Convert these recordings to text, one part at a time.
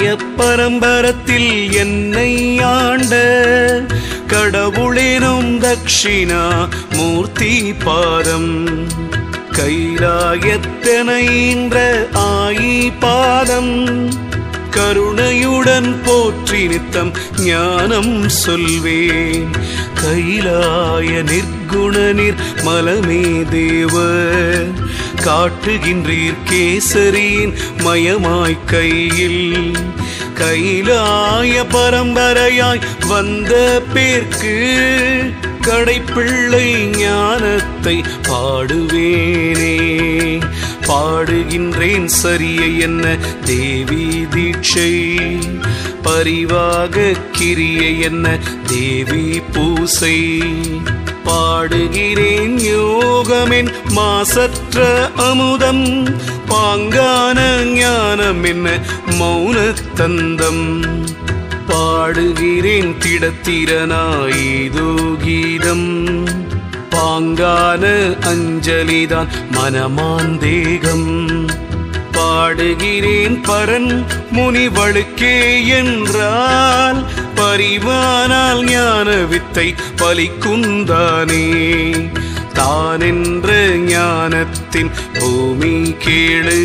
பரம்பரத்தில் என்னை ஆண்ட கடவுளேனும் தக்ஷிணா மூர்த்தி பாதம் கைலாயத்தனைன்ற ஆயி பாதம் கருணையுடன் போற்றி நித்தம் ஞானம் சொல்வேன் கைலாய நிர்குண நிர்மலமே தேவர் காட்டுகின்றீர் கேசரியின் மயமாய் கையில் கைலாய பரம்பரையாய் வந்த பேர்க்கு கடைப்பிள்ளை ஞானத்தை பாடுவேனே பாடுகின்றேன் சரிய என்ன தேவி தீட்சை பரிவாக கிரிய என்ன தேவி பூசை பாடுகிறேன் யோகமென் மாசற்ற அமுதம் பாங்கான ஞானம் என்ன மௌன தந்தம் பாடுகிறேன் திடத்திரனாயிதோ கீதம் பாங்கான அஞ்சலிதான் மனமாந்தேகம் பாடுகிறேன் பரன் முனிவழுக்கே என்றால் பரிவானால் ஞான வித்தை பலிக்குந்தானே தானென்ற ஞானத்தின் பூமி கேளு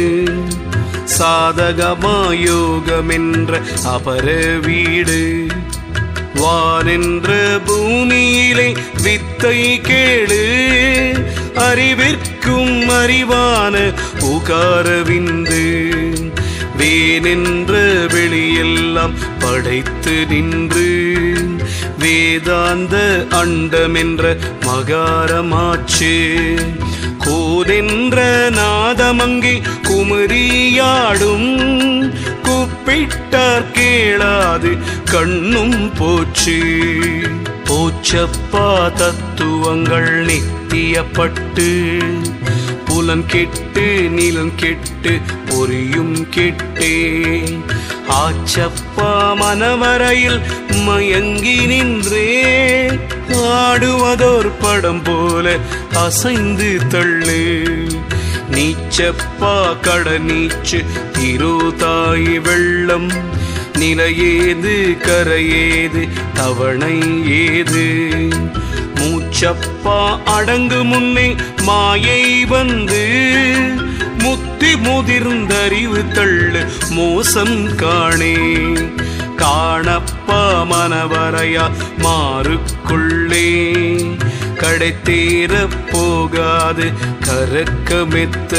சாதகமாயோகமென்ற அபர வீடு வானென்ற பூமியிலே வித்தை கேளு அறிவிற்கும் அறிவான உகாரவிந்து வேனென்ற வெளியெல்லாம் படைத்து நின்று வேதாந்த அண்டமென்ற மகாரமாச்சு கோதென்ற நாதமங்கி குமரியாடும் கூப்பிட்டார் கேளாது கண்ணும் போச்சு போச்சப்பா தத்துவங்கள் நித்தியப்பட்டு புலன் கெட்டு நிலன் கெட்டு பொரியும் கெட்டே ஆச்சப்பா மனவரையில் மயங்கி நின்றே ஆடுவதோர் படம் போல அசைந்து தள்ளு நீச்சப்பா கட நீச்சு திருதாய் வெள்ளம் நிலையேது கரையேது தவணை ஏது மூச்சப்பா அடங்கு முன்னே மாயை வந்து முத்தி முதிர்ந்தறிவு தள்ளு மோசம் காணே காணப்பா மனவரையா மாறுக்குள்ளே கடைத்தேர போகாது கரக்கமெத்த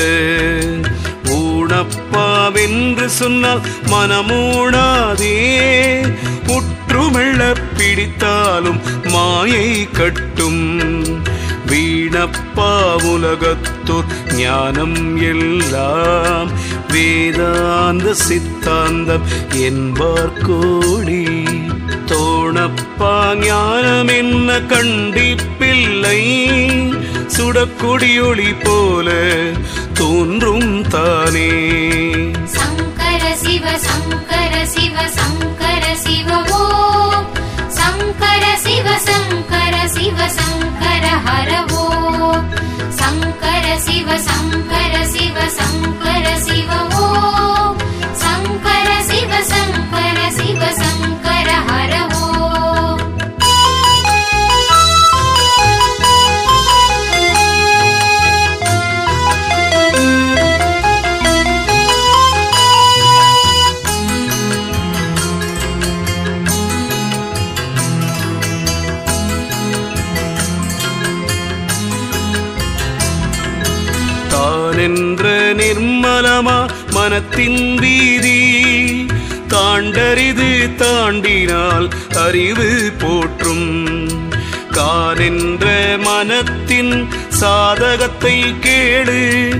ஊனப்பாவென்று சொன்னால் மனமூடாதே உற்றுமெள்ள பிடித்தாலும் மாயை கட்டும் வீணப்பா உலகத்தோர் ஞானம் எல்லாம் வேதாந்த சித்தாந்தம் என்பார் கோடி தோணப்பா ஞானம் என்ன கண்டிப்பில்லை சுடக்குடியொளி போல தோன்றும் தானே சங்கர சிவ சங்கர சிவ சங்கர சிவ ஓம் சங்கர சிவ சங்கர சிவ சங்கர ஹர ஓம் சங்கர சிவ சங்கர சிவ சங்கர சிவ ஓம் சங்கர சிவ சங்கர சிவ சங்கர ஹர ஓம் தானென்ற நிர்மலமா மனத்தின் வீதி தாண்டறிது தாண்டினால் அறிவு போற்றும் கானென்ற மனத்தின் சாதகத்தை கேளு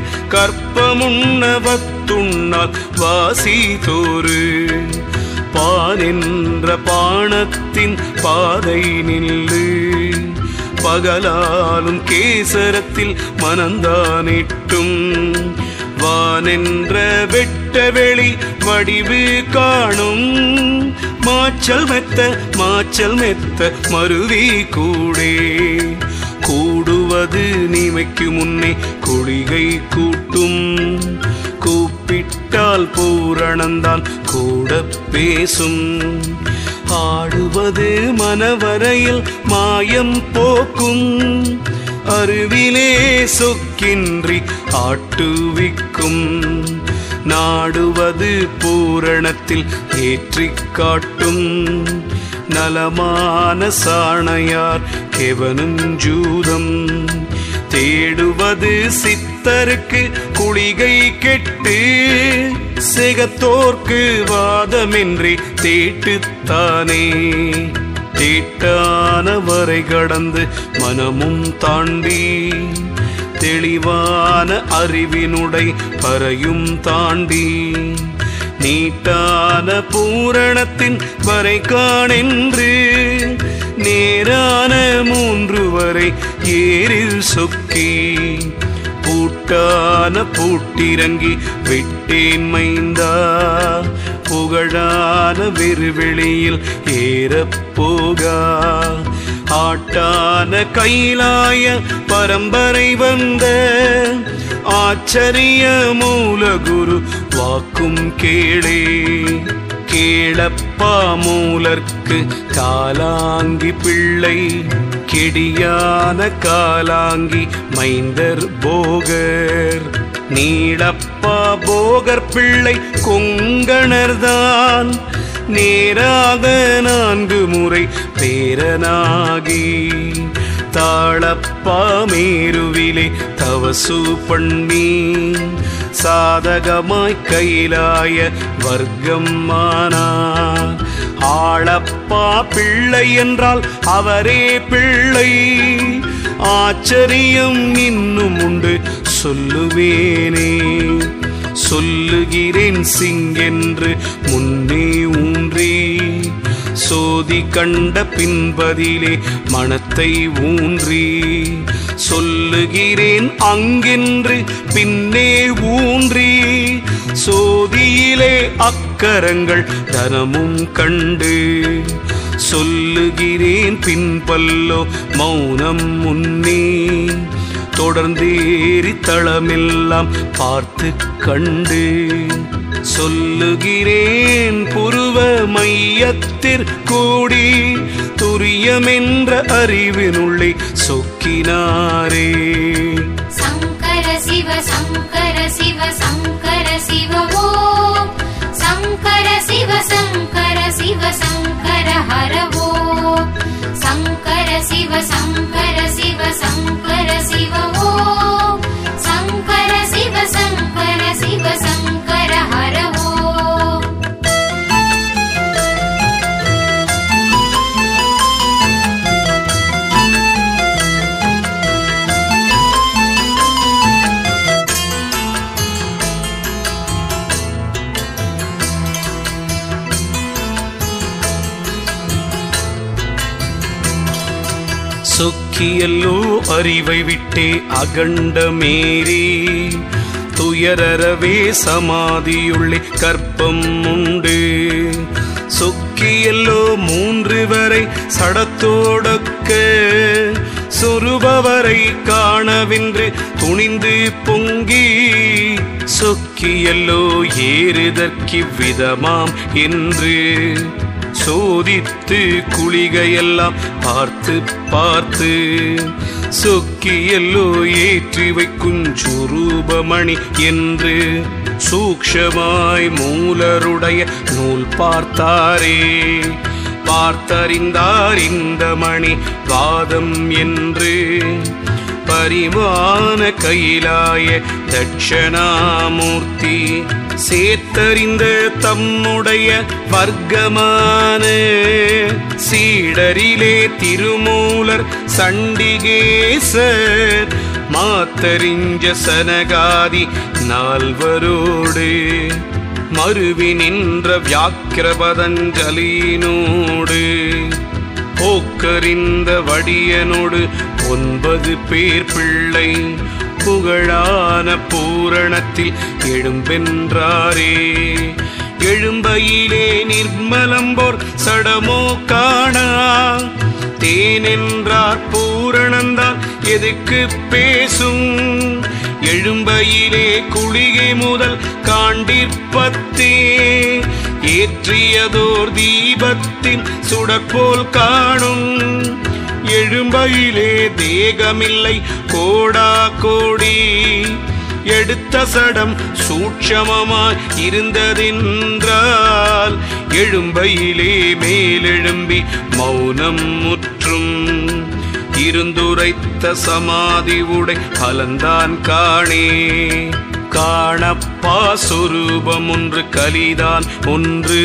கற்பமுன்னவத்துண்ணால் வாசி தோறு பானென்ற பானத்தின் பாதை நில்லு பகலாலும் கேசரத்தில் மனந்தானிட்டும் வானென்ற வெட்ட வெளி வடிவு காணும் மாச்சல் மெத்த மாச்சல் மெத்த மருவி கூடே கூடுவது நீமைக்கு முன்னே குளிகை கூட்டும் கூப்பிட்டால் பூரணந்தான் கூட கூட பேசும் ஆடுவது மனவரையில் மாயம் போக்கும் அருவிலே சொக்கின்றி ஆட்டுவிக்கும் நாடுவது பூரணத்தில் ஏற்றிக் காட்டும் நலமான சாணையார் கெவனும் ஜூதம் தேடுவது சித்தருக்கு குளிகை கெட்டு சிகத்தோர்க்கு வாதமின்றி தேட்டுத்தானே தீட்டான வரை கடந்து மனமும் தாண்டி தெளிவான அறிவினுடை பறையும் தாண்டி நீட்டான பூரணத்தின் வரை காணென்று நேரான மூன்று வரை ஏறில் சொக்கி பூட்டான பூட்டிறங்கி விட்டேன் மைந்தா புகழான வெறுவெளியில் ஏறப்போகா ஆட்டான கைலாய பரம்பரை வந்த ஆச்சரிய மூலகுரு வாக்கும் கேளே கேளப்பா மூலர்க்கு காலாங்கி பிள்ளை கெடியான காலாங்கி மைந்தர் போகர் நீளப்பா போகர் பிள்ளை கொங்கணர்தான் நேராக நான்கு முறை பேரனாகி தாளப்பா மேருவிலே தவசு பண்ணி சாதகமாய் கைலாய வர்க்கம் ஆனார் ஆளப்பா பிள்ளை என்றால் அவரே பிள்ளை ஆச்சரியம் இன்னும் உண்டு சொல்லுவேனே சொல்லுகிறேன் சிங்கென்று முன்னே ஊன்றி சோதி கண்ட பின்பதிலே மனத்தை ஊன்றி சொல்லுகிறேன் அங்கென்று பின்னே ஊன்றி சோதியிலே அக்கரங்கள் தனமும் கண்டு சொல்லுகிறேன் பின்பல்லோ மௌனம் முன்னே தொடர்ந்தேறி தளமெல்லாம் பார்த்து கண்டு சொல்லுகிறேன் புருவ மையத்திற்கூடி துரியமென்ற அறிவினுள்ளே சொக்கினாரே சங்கர சிவ சங்கர சிவ சங்கர சிவ ஓம் சங்கர சிவ சங்கர சிவ சங்கர ஹர ஓம் சங்கர சிவ சங்கர சிவ சங்கர சிவ ஓம் சங்கர சிவ சங்கர சிவ சங்கர ஹர ஓம் சொக்கியல்லோ அறிவை விட்டே அகண்டமேரி துயரறவே சமாதியுள்ளே கற்பம் உண்டு சொக்கியல்லோ மூன்று வரை சடத்தோடக்க சொருபவரை காணவென்று துணிந்து பொங்கி சொக்கியல்லோ ஏறுதற்கிவ்விதமாம் என்று சோதித்து குளிகையெல்லாம் பார்த்து பார்த்து சொக்கியல்லோ ஏற்றி வைக்கும் சுரூபமணி என்று சூக்ஷமாய் மூலருடைய நூல் பார்த்தாரே பார்த்தறிந்தார் இந்த மணி வாதம் என்று பரிவான கைலாய தட்சணாமூர்த்தி சேத்தறிந்த தம்முடைய வர்க்கமான சீடரிலே திருமூலர் சண்டிகேசர் மாத்தறிஞ்ச சனகாதி நால்வரோடு மருவி நின்ற வியாக்கிர பதஞ்சலினோடு போக்கறிந்த வடியனோடு ஒன்பது பேர் பிள்ளை புகழான பூரணத்தில் எழும்பென்றாரே எழும்பையிலே நிர்மலம்போர் சடமோ காணா தேனென்றார் பூரணந்தான் எதுக்கு பேசும் எழும்பையிலே குளிகை முதல் காண்டிற்பத்தே ஏற்றியதோர் தீபத்தின் சுடற்போல் காணும் எழும்பையிலே தேகமில்லை கோடா கோடி எடுத்த சடம் சூட்சமமாய் இருந்ததென்றால் எழும்பையிலே மேலெழும்பி மௌனம் முற்றும் இருந்துரைத்த சமாதி உடை பலந்தான் காணே காணப்பா சொரூபம் ஒன்று கலிதான் ஒன்று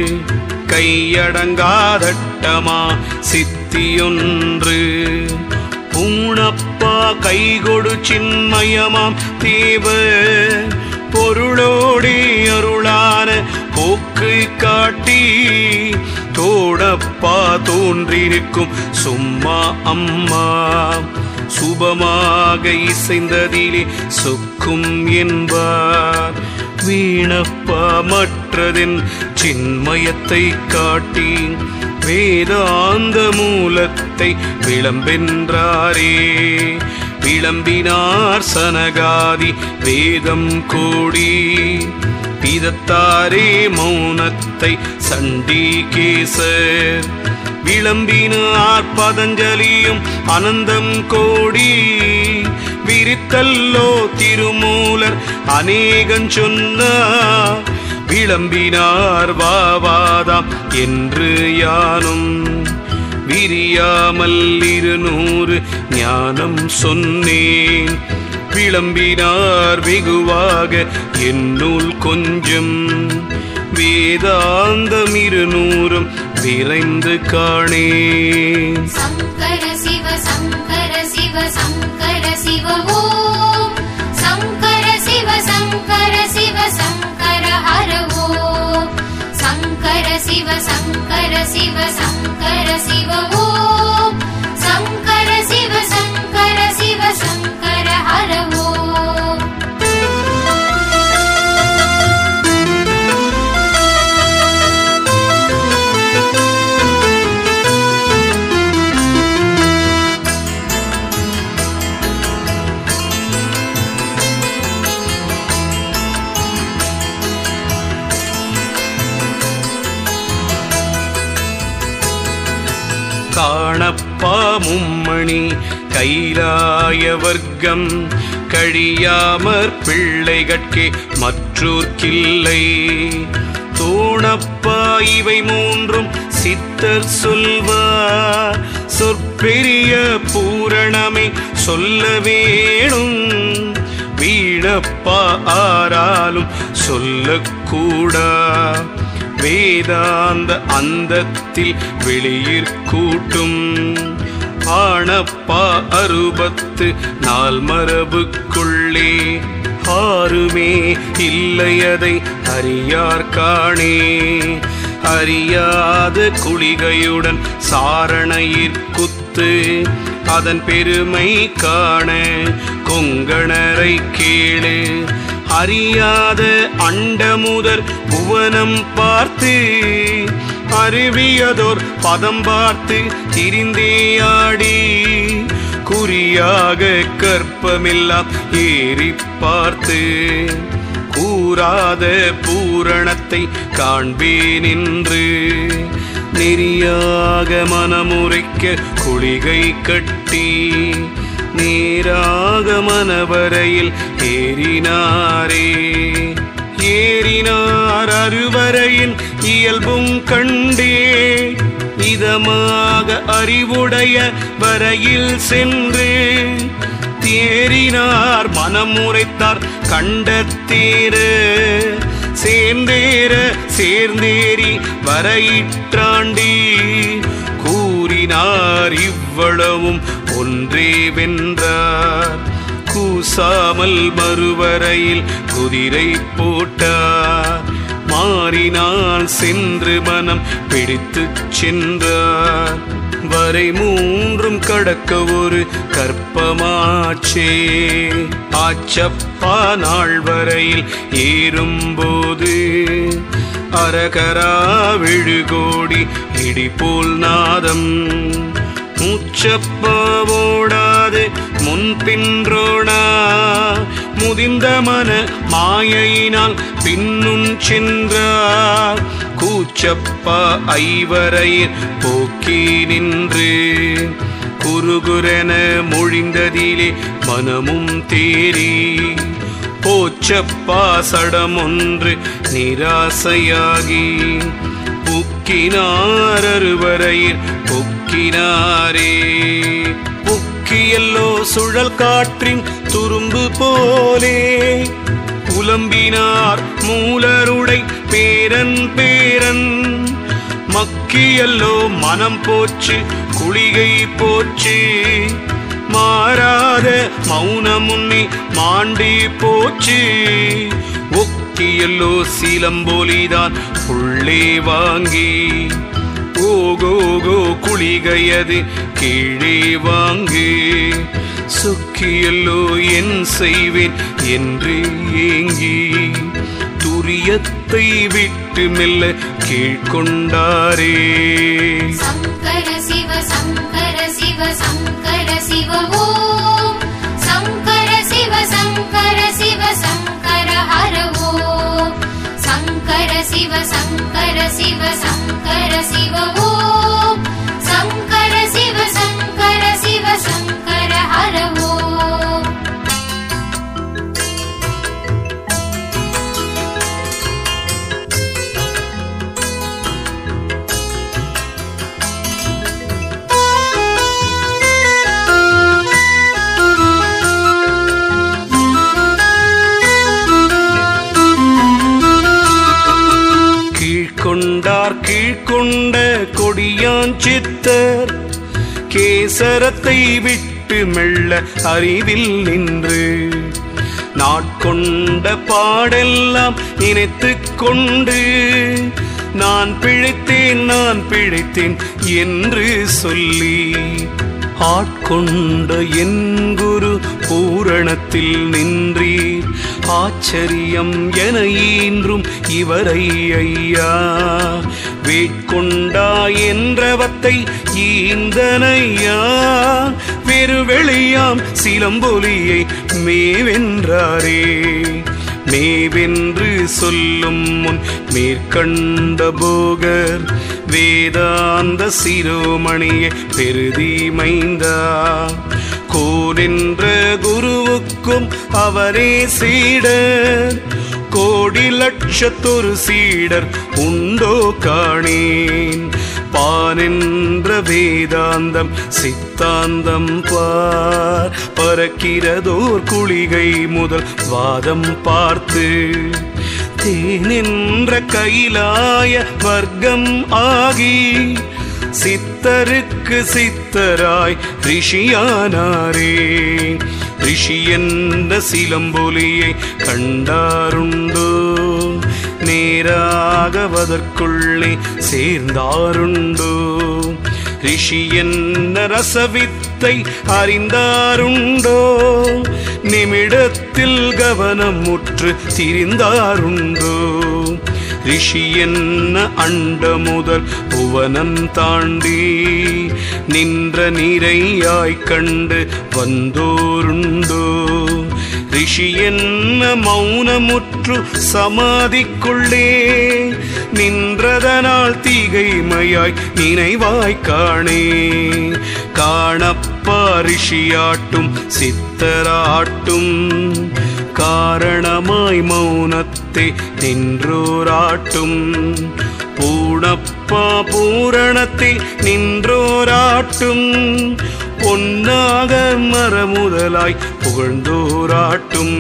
கையடங்காதட்டமா சித்தியொன்று பூணப்பா கைகொடு சின்மயமாம் தேவ பொருளோடே அருளான போக்கு காட்டி தோடப்பா தோன்றிருக்கும் சும்மா அம்மா சுபமாக இசைந்ததிலே சொக்கும் என்பார் வீணப்பா மற்றதின் சின்மயத்தை காட்டி வேதாந்த மூலத்தை விளம்பென்றாரே விளம்பினார் சனகாதி வேதம் கோடி பிதத்தாரே மௌனத்தை சண்டிகேசர் விளம்பினார் பதஞ்சலியும் அனந்தம் கோடி விரித்தல்லோ திருமூலர் அநேகன் சொன்னார் விளம்பினார் வாவாதாம் என்று யானும் விரியாமல் இருநூறு ஞானம் சொன்னேன் விளம்பினார் வெகுவாக என்னுள் கொஞ்சம் வேதாந்தம் இருநூறும் விரைந்து காணேன் சங்கர சிவ சங்கர சிவ சங்கர சிவ ஓம் சங்கர சிவ சங்கர சிவ சங்கர ஹர ஓம் சங்கர சிவ சங்கர சிவ சங்கர சிவ ஓம் சங்கர சிவ சங்கர சிவ சங்கர ஹர ஓம் காணப்பா மும்மணி கைலாய வர்க்கம் கழியாமற் பிள்ளைகட்கே மற்றோர்க்கில்லை தோணப்பா இவை மூன்றும் சித்தர் சொல்வார் சொற்பெரிய பூரணமை சொல்ல வேணும் வீணப்பா ஆராலும் சொல்லக்கூடா வேதாந்த அந்தத்தில் வெளியிற் கூட்டும் ஆணப்பா அறுபத்து நாள் மரபுக்குள்ளே ஆறுமே இல்லையதை அறியார் காணே அறியாத குளிகையுடன் சாரணையிற்குத்து அதன் பெருமை காண கொங்கணரை கேளு அறியாத அண்டமுதர் புவனம் பார்த்து அருவியதோர் பதம் பார்த்து திரிந்தேயாடி குறியாக கற்பமெல்லாம் ஏறி பார்த்து கூறாத பூரணத்தை காண்பேன் என்று நெறியாக மனமுறைக்க குளிகை கட்டி நேராக மனவரையில் ஏறினாரே ஏறினார் அருவரையின் இயல்பும் கண்டே இதமாக அறிவுடைய வரையில் சென்று தேறினார் மனம் உரைத்தார் கண்டத்தேர சேர்ந்தேற சேர்ந்தேறி வரையிற்றாண்டி கூறினார் இவ்வளவும் ஒன்றே வென்றார் கூசாமல் மறுவரையில் குதிரை போட்டார் மாறினால் சென்று மனம் பிடித்துச் சென்றார் வரை மூன்றும் கடக்க ஒரு கற்பமாச்சே ஆச்சப்பா நாள் வரையில் ஏறும்போது அரகரா விழுகோடி இடி போல் நாதம் மூச்சப்பாவோடாது முன்பின்றோடா முதிந்த மன மாயையினால் பின்னும் சென்றார் போச்சப்பா ஐவரையர் போக்கி நின்று குறுகுரென மொழிந்ததிலே மனமும் தேறி போச்சப்பா சடமொன்று நிராசையாகி புக்கினார் அறுவரையில் புக்கினாரே புக்கியல்லோ சுழல் காற்றின் துரும்பு போலே புலம்பினார் மூலருடை பேரன் பேரன் மக்கியல்லோ மனம் போச்சு குளிகை போச்சு மாறாத மௌனமுன்னி மாண்டி போச்சு ஒக்கியல்லோ சீலம்போலிதான் உள்ளே வாங்கி ஓகோகோ குளிகையது கீழே வாங்கு சொக்கியல்லோ என் செய்வேன் என்று ஏங்கி துரியத்தை விட்டு மெல்ல கீழ்கொண்டாரே சங்கர சிவ சங்கர சிவ சங்கர சிவ ஓம் சங்கர சிவ சங்கர சிவ சங்கர ஹர ஓம் சங்கர சிவ சங்கர சிவ சங்கர சிவ ஓம் சங்கர சிவ சங்கர சிவ சங்கர ஹர ஓம் கீழ்கொண்டார் கீழ்கொண்ட கொடியான் சித்தர் கேசரத்தை விட்டு மெல்ல அறிவில் நின்று நாட்கொண்ட பாடெல்லாம் நினைத்துக் கொண்டு நான் பிழைத்தேன் நான் பிழைத்தேன் என்று சொல்லி ஆட்கொண்ட என் குரு பூரணத்தில் நின்றீர் ஆச்சரியம் என ஈன்றும் இவரை ஐயா வேட்கொண்டா என்றவத்தை ஈந்தனையா பெருவெளியாம் சிலம்பொலியை மேவென்றாரே மேவென்று சொல்லும் முன் மேற்கண்ட போகர் வேதாந்த சிரோமணியை பெருதி மைந்தா கோடென்ற குருவுக்கும் அவரே சீடர் கோடி லட்சத்தொரு சீடர் உண்டோ காணேன் பானென்ற வேதாந்தம் சித்தாந்தம் பார் பறக்கிறதோர் குளிகை முதல் வாதம் பார்த்து தேனென்ற கைலாய வர்க்கம் ஆகி சித்தருக்கு சித்தராய் ரிஷியானாரே ரிஷி என்ற சிலம்பொலியை கண்டாருண்டோ நேராகவதற்குள்ளே சேர்ந்தாருண்டோ ரிஷி என்ன ரசவித்தை அறிந்தாருண்டோ நிமிடத்தில் கவனம் முற்று திரிந்தாருண்டோ ரிஷி என்ன அண்ட முதல் புவனம் தாண்டி நின்ற நீரையாய் கண்டு வந்தோருண்டோ ரிஷி என்ன மௌனமுற்று சமாதிக்குள்ளே நின்றதனால் தீகைமையாய் நினைவாய் காணே காணப்பா ரிஷியாட்டும் சித்தராட்டும் காரணமாய் மௌனத்தை நின்றோராட்டும் பூணப்பா பூரணத்தை நின்றோராட்டும் பொன்னாக மரமுதலாய் புகழ்ந்தோராட்டும்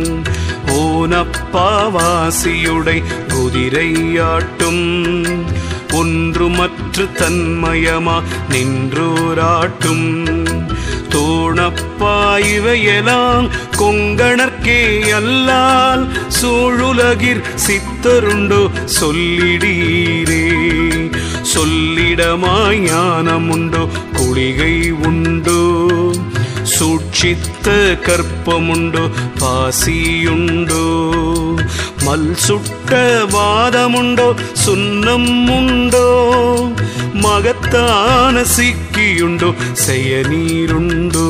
ஓனப்பாவாசியுடை குதிரையாட்டும் ஒன்றுமற்று தன்மயமா நின்றோராட்டும் தோணப்பா இவையெல்லாம் கொங்கணர்க்கே அல்லால் சூழுலகிற் சித்தருண்டோ சொல்லிடீரே சொல்லிடமாய் ஞானமுண்டோ குளிகை உண்டோ சூட்சித்த கற்பமுண்டோ பாசியுண்டோ மல் சுட்ட வாதமுண்டோ சுண்ணம் உண்டோ மகத்தான சிக்கியுண்டோ செய்ய நீருண்டோ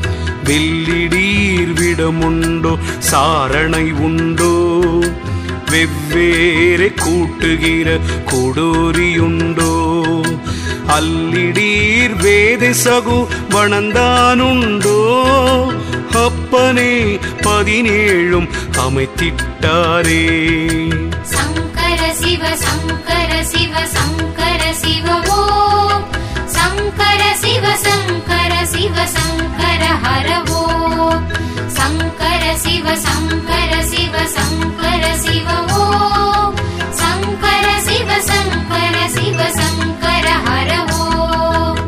வெள்ளிடீர் விடமுண்டோ சாரணை உண்டோ வெவ்வேறு கூட்டுகிற கொடூரியுண்டோ அல்லிடீர் வேதை சகு வணந்தானுண்டோ அப்பனே பதினேழும் அமைத்திட்டாரே சங்கர சிவ சங்கர சிவ சங்கர சிவ ஓம் சங்கர சிவ சங்கர சிவ சங்கர ஹர ஓம் சங்கர சிவ சங்கர சிவ சங்கர சிவ ஓம் சங்கர சிவ சங்கர சிவ சங்கர ஹர ஓம்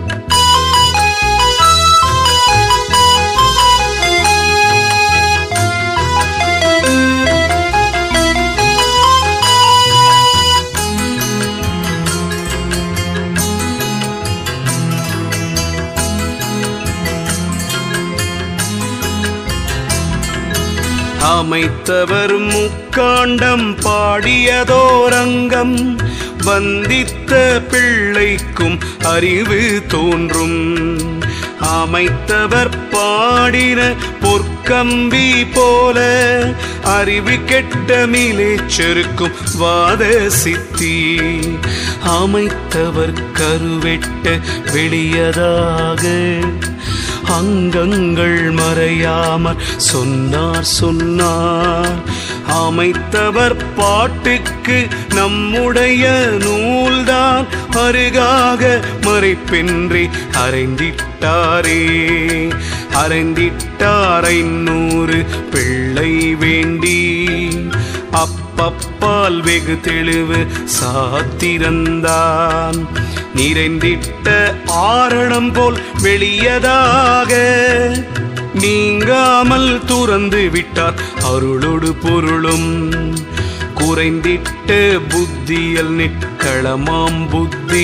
அமைத்தவர் முக்காண்டம் பாடியதோரங்கம் வந்தித்த பிள்ளைக்கும் அறிவு தோன்றும் அமைத்தவர் பாடின பொற்கம்பி போல அறிவு கெட்ட மிலேச்சருக்கும் வாத சித்தி அமைத்தவர் கருவெட்ட வெளியதாக அங்கங்கள் மறையாமற் சொன்னார் சொன்னார் அமைத்தவர் பாட்டுக்கு நம்முடைய நூல்தான் அருகாக மறைப்பின்றி அறைந்திட்டாரே அறைந்திட்டார் ஐநூறு பிள்ளை வேண்டி அப்பப்பால் வெகு தெளிவு சாத்திரந்தான் நிறைந்திட்ட ஆரணம் போல் வெளியதாக நீங்காமல் துறந்து விட்டார் அருளொடு பொருளும் குறைந்திட்ட புத்தியல் நிற்களமாம் புத்தி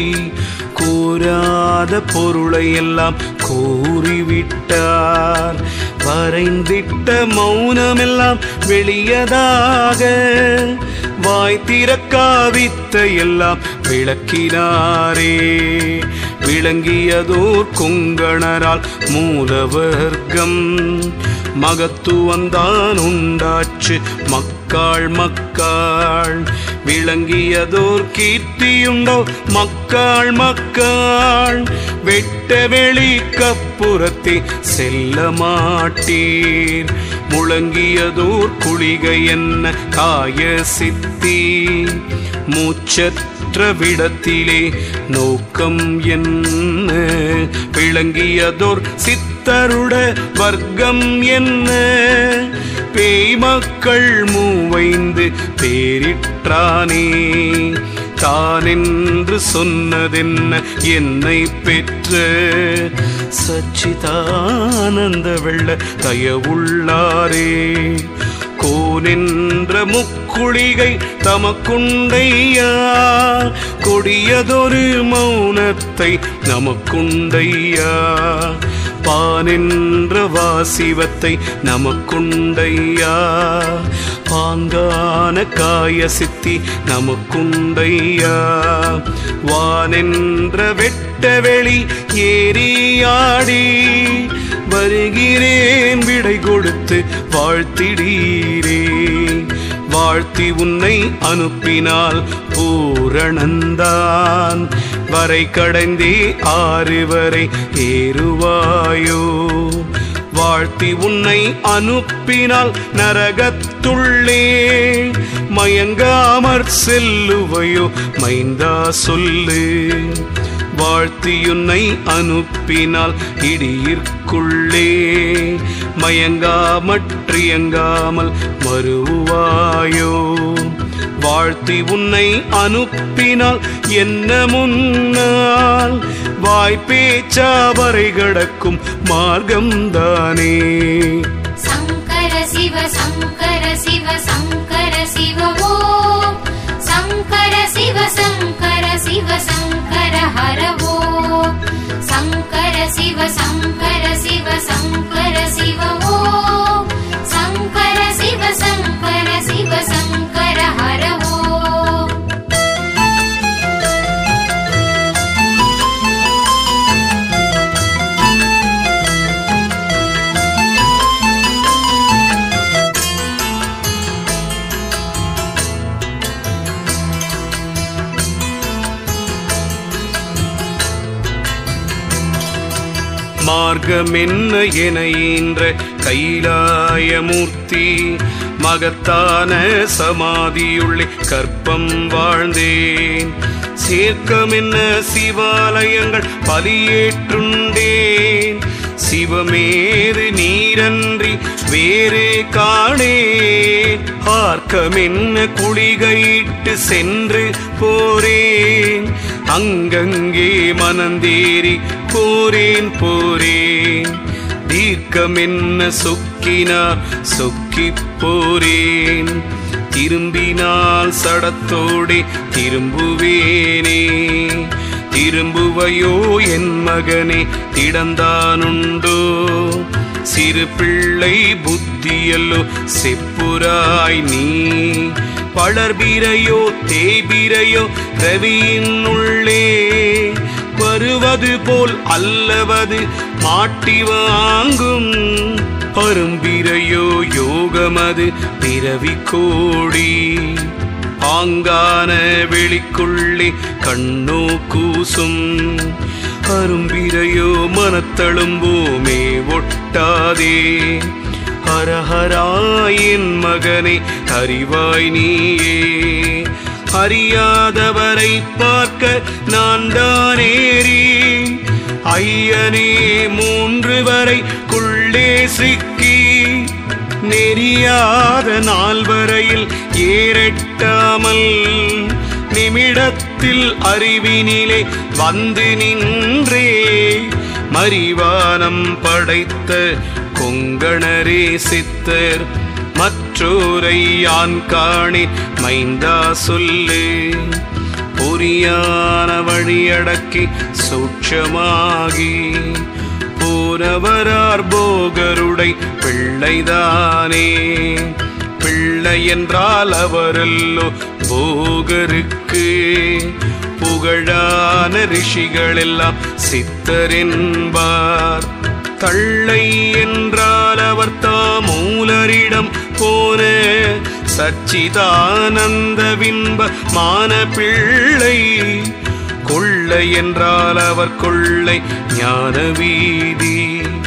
கூறாத பொருளை எல்லாம் கூறிவிட்டார் வரைந்திட்ட மௌனமெல்லாம் வெளியதாக வாய் திறக்காவித்த எல்லாம் விளக்கினாரே விளங்கியதோர் கொங்கணரால் மூலவர்க்கம் மகத்துவந்தான் உண்டாச்சு மக்காள் மக்காள் விளங்கியதோர் கீர்த்தியுண்டோ மக்காள் மக்காள் வெட்ட வெளி கப்புறத்தே செல்ல மாட்டீர் முழங்கியதோர் குளிகை என்ன காய சித்தி மூச்சற்ற விடத்திலே நோக்கம் என்ன விளங்கியதோர் சித்தருட வர்க்கம் என்ன பேய் மக்கள் மூவைந்து பேரிற்றானே தானென்று சொன்னதென்ன என்னை பெற்ற சச்சிதானந்த வெள்ள தயவுள்ளாரே கோனென்ற முக்குளிகை தமக்குண்டையா கொடியதொரு மௌனத்தை நமக்குண்டையா பானென்ற வாசிவத்தை நமக்குண்டையா பாங்கான காய சித்தி நமக்குண்டையா வானென்ற வெட்ட வெளி ஏறியாடி வருகிறேன் விடை கொடுத்து வாழ்த்திடீரே வாழ்த்தி உன்னை அனுப்பினால் பூரணந்தான் வரை கடைந்தே ஆறு வரை ஏறுவாயோ வாழ்த்தி உன்னை அனுப்பினால் நரகத்துள்ளே மயங்காமற் செல்லுவையோ மைந்தா சொல்லு வாழ்த்தியுன்னை அனுப்பினால் இடியிற்குள்ளே மயங்காமற்றியங்காமல் மறுவாயோ வாழ்த்தி உன்னை அனுப்பினால் என்ன முன்னால் வாய்ப்பேச்சாவரை கடக்கும் மார்க்கம்தானே சங்கர சிவ சங்கர சிவ சங்கர சிவ ஓம் சங்கர சிவ சங்கர சிவ சங்கர ஹர ஓம் சங்கர சிவ சங்கர சிவ சங்கர சிவ ஓம் சங்கர சிவ சங்கர சிவ சங்கர ஹர ஓம் மார்க்கமென்ன என ஈன்ற கைலாயமூர்த்தி மகத்தான சமாதியுள்ளே கற்பம் வாழ்ந்தேன் சேர்க்கமென்ன சிவாலயங்கள் பலியேற்றுண்டேன் சிவமேறு நீரன்றி வேறே காணேன் ஆர்க்கமென்ன குளிகையிட்டு சென்று போரேன் அங்கங்கே மனந்தேறி போரேன் போரேன் தீர்க்கமென்ன சொக்கினார் சொக்கிப் போரேன் திரும்பினால் சடத்தோடே திரும்புவேனே திரும்புவையோ என் மகனே திடந்தானுண்டோ சிறு பிள்ளை புத்தியல்லோ செப்புராய் நீ பளர்பிரையோ தேய்பிரையோ ரவியின் உள்ளே வருவது போல் அல்லவது மாட்டி வாங்கும் பரும்பிரையோ யோகமது பிறவி கோடி ஆங்கான வெளிக்குள்ளே கண்ணோ கூசும் அரும்பிரையோ மனத்தழும்போமே ஒட்டாதே ஹரஹராயின் மகனை அறிவாய் நீயே அறியாதவரை பார்க்க நான் தானேறி ஐயனே மூன்று வரைக்குள்ளே சிக்கி நெறியாத நாள் வரையில் ஏறட்டாமல் நிமிடத்தில் அறிவினிலே வந்து நின்றே மறிவானம் படைத்த கொங்கணரே சித்தர் மற்றோரை யான் காணேன் மைந்தா சொல்லு பொறியான வழியடக்கி சூட்சமாகி போனவரார் போகருடை பிள்ளைதானே பிள்ளை என்றால் அவரல்லோ போகருக்கு புகழான ரிஷிகள் எல்லாம் சித்தர் என்பார் தள்ளை என்றால் அவர் தாமூலரிடம் போன சச்சிதானந்த பிம்ப மான பிள்ளை கொள்ளை என்றால் அவர் கொள்ளை ஞான வீதி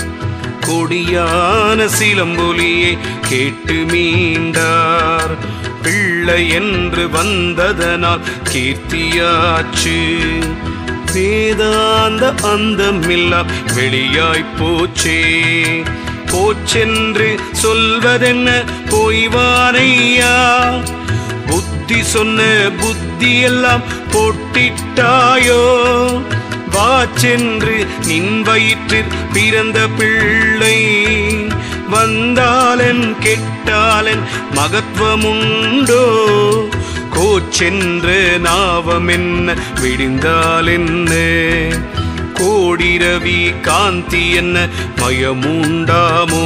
கொடியான சிலம்பொலியை கேட்டு மீண்டார் பிள்ளை என்று வந்ததனால் கீர்த்தியாச்சு வேதாந்த அந்தமில்லா வெளியாய் போச்சே போச்சென்று சொல்வதென்ன போய்வானையா புத்தி சொன்ன புத்தி எல்லாம் போட்டிட்டாயோ வாச்சென்று நின் வயிற்றில் பிறந்த பிள்ளை வந்தாலன் கெட்டாலன் மகத்துவமுண்டோ கோச்சென்ற நாவம் என்ன விடிந்தால் என்ன கோடிரவி காந்தி என்ன மயமுண்டாமோ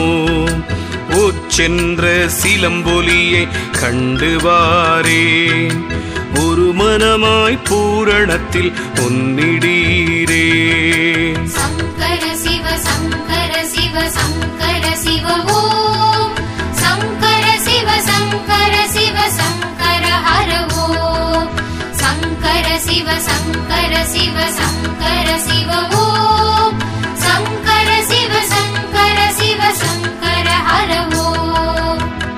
ஓச்சென்ற சிலம்பொலியை கண்டு வாரேன் ஒரு மனமாய் பூரணத்தில் உன்னிடீரே சங்கர சிவ சங்கர சிவ சங்கர சிவ ஓம் சங்கர சிவ சங்கர சிவ சங்கர ஹர ஓம் சங்கர சிவ சங்கர சிவ சங்கர சிவ ஓம் சங்கர சிவ சங்கர சிவ சங்கர ஹர ஓம்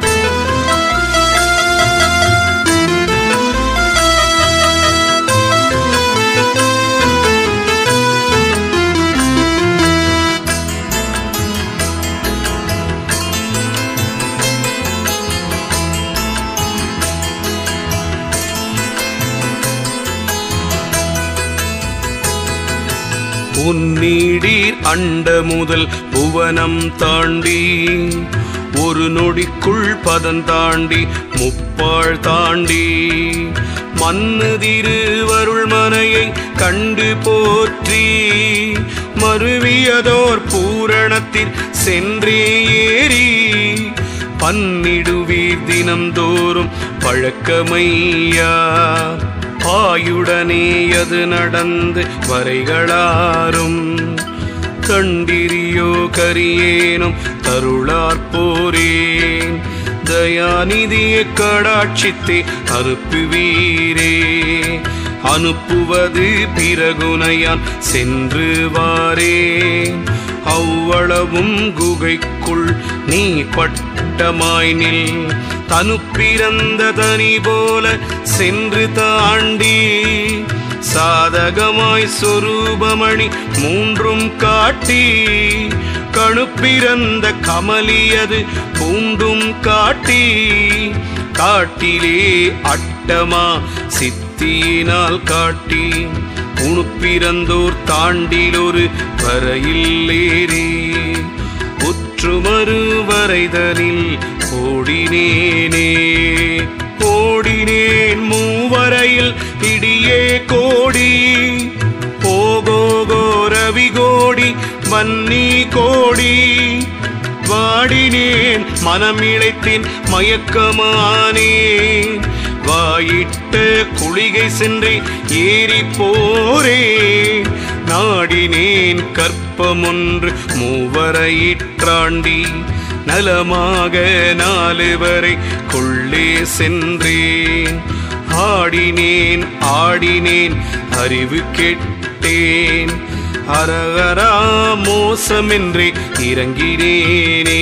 உன்னீடீர் அண்ட முதல் புவனம் தாண்டி ஒரு நொடிக்குள் பதம் தாண்டி முப்பாள் தாண்டி மண்ணு திருவருள் மனையை கண்டு போற்றி மருவியதோர் பூரணத்தில் சென்றே ஏறி பன்னிடுவீர் தினம்தோறும் பழக்கமையா பாயுடனே அது நடந்து வரைகளாரும் கண்டிரியோ கரியேனும் தருளார் போரேன் தயாநிதியை கடாட்சித்தே அனுப்புவீரே அனுப்புவது பிறகுனையான் சென்று வாரேன் அவ்வளவும் குகைக்குள் நீ பட்டமாய் நில் தனு பிறந்த தனி போல சென்று தாண்டி சாதகமாய் சொரூபமணி மூன்றும் காட்டி கணுப்பிறந்த கமலியது பூண்டும் காட்டி காட்டிலே அட்டமா சித்தியினால் காட்டி உணுப்பிறந்தோர் தாண்டிலொரு வரையில் ஏறி உற்றுமறு வரைதலில் ஓடினேனே ஓடினேன் மூவரையில் இடியே கோடி போகோகோ ரவி கோடி வன்னி கோடி வாடினேன் மனம் இழைத்தேன் மயக்கமானேன் வாயிட்ட குளிகை சென்று ஏறி போரே நாடினேன் கற்பமொன்று மூவரையிற்றாண்டி நலமாக நாலு வரை கொள்ளே சென்றேன் ஆடினேன் ஆடினேன் அறிவு கெட்டேன் அரகரா மோசமென்றே இறங்கினேனே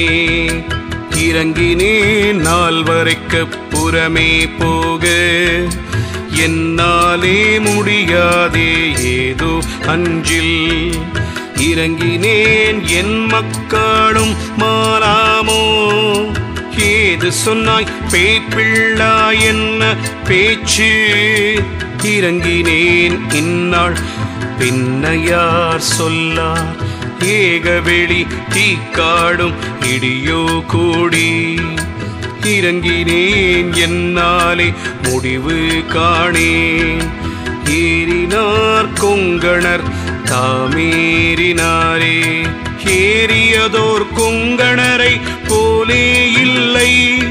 இறங்கினேன் நாள் வரைக்க புறமே போக என்னாலே முடியாதே ஏதோ அஞ்சில் இறங்கினேன் என் மக்களும் மாறாமோ ஏது சொன்னாய் பேய்பிள்ளா என்ன பேச்சு இறங்கினேன் இந்நாள் பின்னையார் சொல்லார் ஏகவெளி தீக்காடும் இடியோ கூடி இறங்கினேன் என்னாலே முடிவு காணேன் ஏறினார் கொங்கணர் தாமேறினாரே ஏறியதோர் கொங்கணரை போலே இல்லை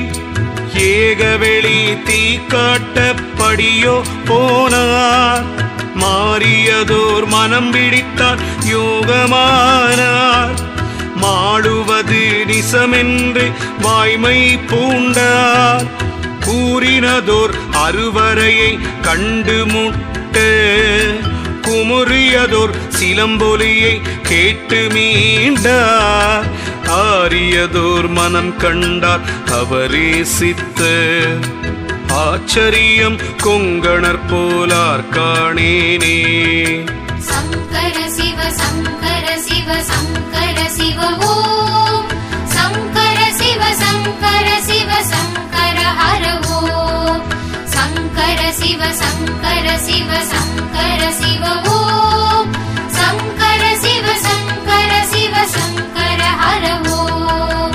ஏகவெளி தீ காட்டப்படியோ போனார் மாறியதோர் மனம் பிடித்தார் யோகமானார் மாடுவது நிசமென்று வாய்மை பூண்டார் கூறினதோர் அறுவரையை கண்டு முட்ட குமுறியதோர் சிலம்பொலியை கேட்டு மீண்டார் ஆரியதோர் மனம் கண்டார் அவரே சித்த ஆச்சரியம் கொங்கணர் போலார் காணேனே சங்கர சிவ சங்கர சிவ சங்கர சிவ ஓம் சங்கர சிவ சங்கர சிவ சங்கர ஹர ஓம் சங்கர சிவ சங்கர சிவ சங்கர சிவ ஓம் சங்கர சிவ சங்கர சிவ சங்கர ஹர ஓம்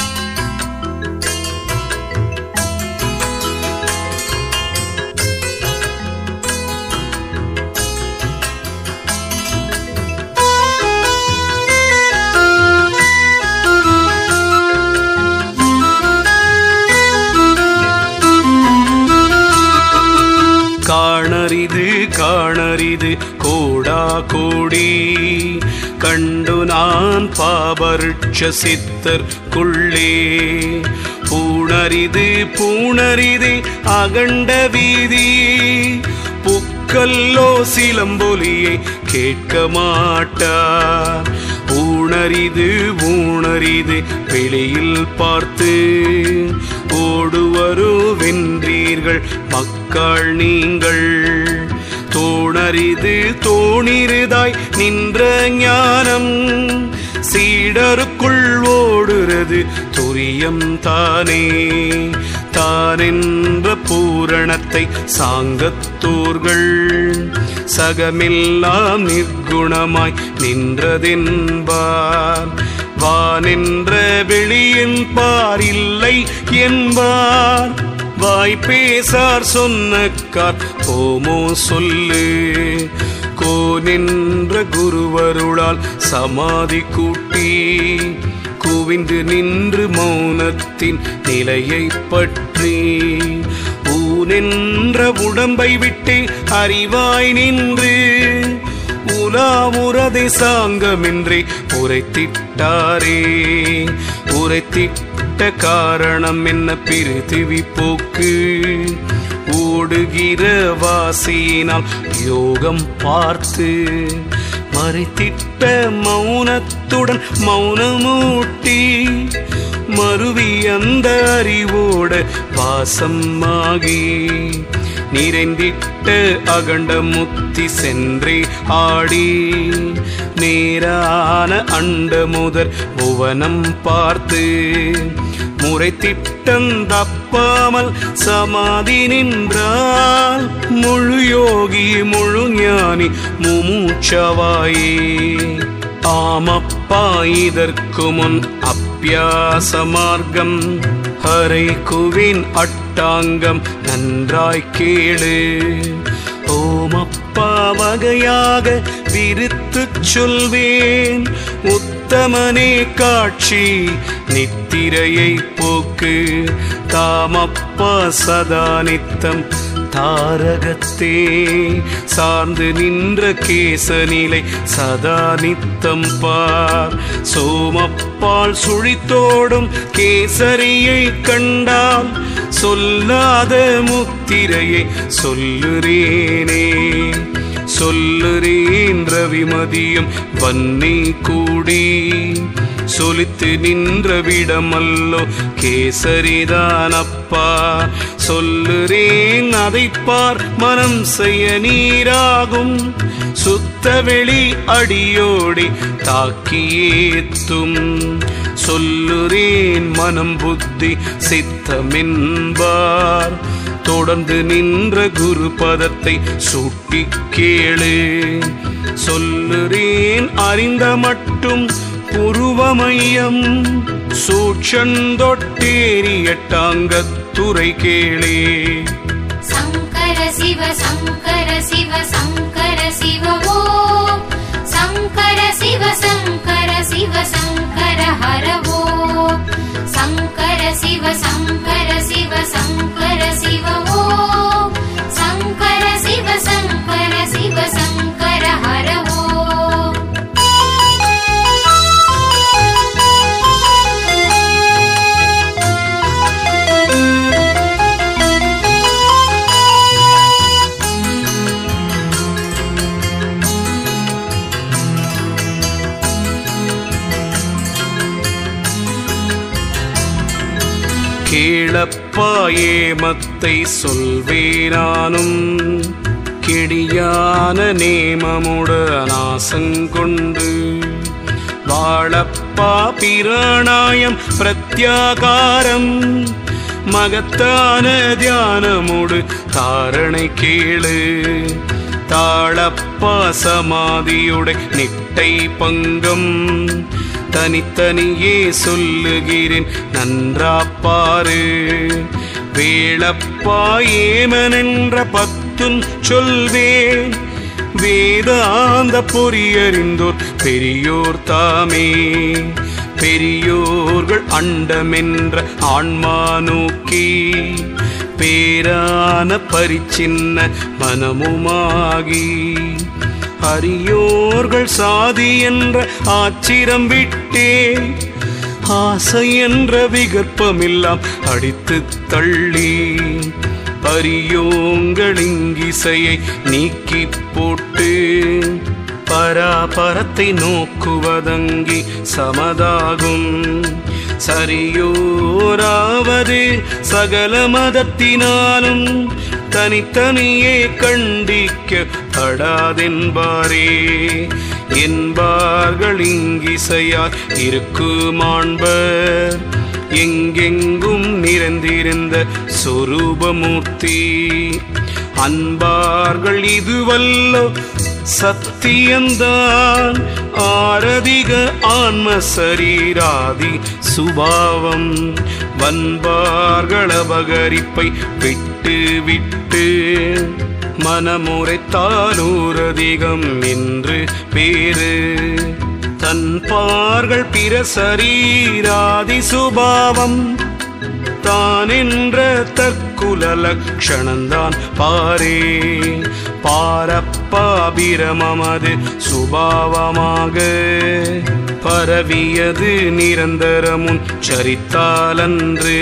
காணரிது காணரிது கோடா கோடி கண்டு நான் பாபருட்ச சித்தர்க்குள்ளே பூணரிது பூணரிது அகண்ட வீதி புக்கல்லோ சிலம்பொலியை கேட்க மாட்டார் ஊணரிது ஊணரிது வெளியில் பார்த்து ஓடுவரு வென்றீர்கள் மக்கள் நீங்கள் தோணரிது தோணிருதாய் நின்ற ஞானம் சீடருக்குள் ஓடுறது துரியம் தானே தானென்ற பூரணத்தை சாங்கத்தோர்கள் சகமெல்லாம் நிர்குணமாய் நின்றதென்பார் வானென்ற வெளியின் பார் இல்லை என்பார் வாய் பேசார் சொன்னக்கார் போமோ சொல்லு கோ நின்ற குருவருளால் சமாதி கூட்டி குவிந்து நின்று மௌனத்தின் நிலையை பற்றி ஊனென்ற உடம்பை விட்டு அறிவாய் நின்று உலாவுறதை சாங்கமின்றி உரைத்திட்டாரே உரைத்திட்ட காரணம் என்ன பிரிதிவி போக்கு ஓடுகிற வாசியினால் யோகம் பார்த்து மறைத்திட்ட மௌனத்துடன் மௌனமூட்டி மருவி அந்த அறிவோட வாசமாகி நிறைந்திட்ட அகண்ட முத்தி சென்றே ஆடி நேரான அண்ட முதற் புவனம் பார்த்து முறை திட்டம் தப்பாமல் சமாதி நின்றால் முழு யோகி முழு ஞானி முமூச்சவாயே ஆமப்பா இதற்கு முன் அப்பியாச மார்க்கம் ஹரை குவின் அட்டாங்கம் நன்றாய் கேளு ஓமப்பா வகையாக விருத்துச் சொல்வேன் உத்தமனே காட்சி நித்திரையை போக்கு தாமப்பா சதா நித்தம் தாரகத்தே சார்ந்து நின்ற கேசநிலை சதா நித்தம் பார் சோமப்பால் சுழித்தோடும் கேசரியை கண்டால் சொல்லாத முத்திரையை சொல்லுறேனே சொல்லுறேன் ரவிமதியும் வன்னி கூடி சொலித்து நின்ற விடமல்லோ கேசரிதான் அப்பா சொல்லுறேன் அதை பார் மனம் செய்ய நீராகும் சுத்த வெளி அடியோடி தாக்கியேத்தும் சொல்லுறேன் மனம் புத்தி சித்தமென்பார் தொடர்ந்து நின்ற குரு பதத்தை சுட்டி கேளு சொல்லுறேன் அறிந்த மட்டும் புருவமையம் சூட்சந்தொட்டேரி எட்டாங்கத்துறை கேளே சங்கர சிவ சங்கர சிவ சங்கர சிவ ஓம் சங்கர சிவ சங்கர சிவ சங்கர ஹர ஓம் சங்கர சிவ சங்கர சிவ சங்கர சிவ ஓம் சங்கர சிவ சங்கர சிவ சங்கர ஹர ஓம் கேளப்பா ஏமத்தை சொல்வேனானும் கெடியான நேமமுடன் ஆசங்கொண்டு வாழப்பா பிராணாயம் பிரத்யாகாரம் மகத்தான தியானமுடு தாரணை கேளு தாழப்பா சமாதியுடை நிட்டை பங்கம் தனித்தனியே சொல்லுகிறேன் நன்றாப்பாரு வேளப்பா ஏமனென்ற பத்தும் சொல்வேன் வேதாந்த பொறியறிந்தோர் பெரியோர் தாமே பெரியோர்கள் அண்டமென்ற ஆன்மா நோக்கி பேரான பரிச்சின்ன மனமுமாகி அரியோர்கள் சாதி என்ற ஆச்சிரம் விட்டே ஆசை என்ற விகற்பமெல்லாம் அடித்து தள்ளி பரியோங்களிங்கிசையை நீக்கி போட்டு பராபரத்தை நோக்குவதங்கி சமதாகும் சரியோராவது சகல மதத்தினாலும் தனித்தனியே கண்டிக்கப்படாதென்பாரே என்பார்கள் இங்கிசையார் இருக்குமாண்பர் எங்கெங்கும் நிறைந்திருந்த சொரூபமூர்த்தி அன்பார்கள் இதுவல்லோ சத்தியந்தான் ஆரதிக ஆன்ம சரீராதி சுபாவம் வன்பார்கள் அபகரிப்பை விட்டு விட்டு மனமுறைத்தாலூரதிகம் என்று பேரு தன்பார்கள் பிற சரீராதி சுபாவம் தான் என்ற தற்குல லக்ஷணந்தான் பாரே பாரப்பாபிரமமது சுபாவமாக பரவியது நிரந்தரமுன் சரித்தாலன்று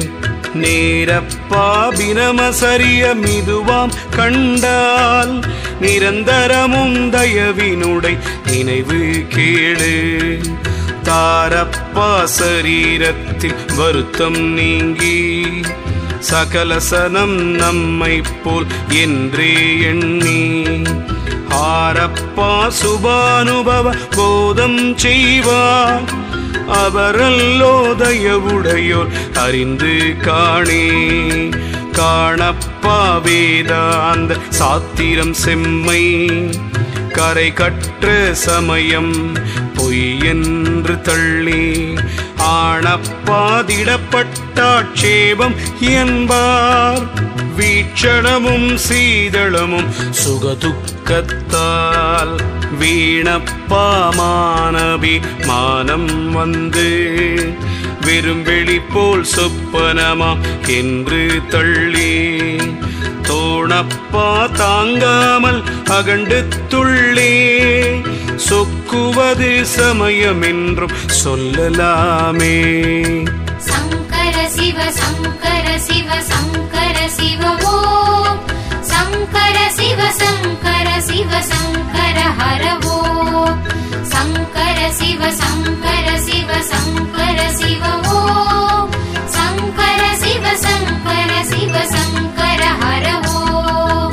நேரப்பாபிரம சரிய மிதுவாம் கண்டால் நிரந்தரமும் தயவினுடை நினைவு கேடு தாரப்பா சரீரத்தில் வருத்தம் நீங்கி சகலசனம் நம்மை போல் என்றே எண்ணி ஆரப்பா சுபானுபவ போதம் செய்வார் அவரல்லோ தயவுடையோர் அறிந்து காணே காணப்பா வேதாந்த சாத்திரம் செம்மை கரை கற்ற சமயம் பொய் என்று தள்ளி ஆணப்பாதிடப்பட்டாட்சேபம் என்பார் வீட்சணமும் சீதளமும் சுகதுக்கத்தால் வீணப்பா மானவி மானம் வந்து விரும்பெளி போல் சொப்பனமாம் என்று தள்ளி தோணப்பா தாங்காமல் அகண்டு துள்ளே சொக்குவது சமயமென்றும் சொல்லலாமே சங்கர சிவ சங்கர சிவ சங்கர சிவ ஓம் சங்கர சிவ சங்கர சிவ சங்கர ஹர ஓம் சங்கர சிவ சங்கர சிவ சங்கர சிவ ஓம் சங்கர சிவ சங்கர சிவ சங்கர ஹர ஓம்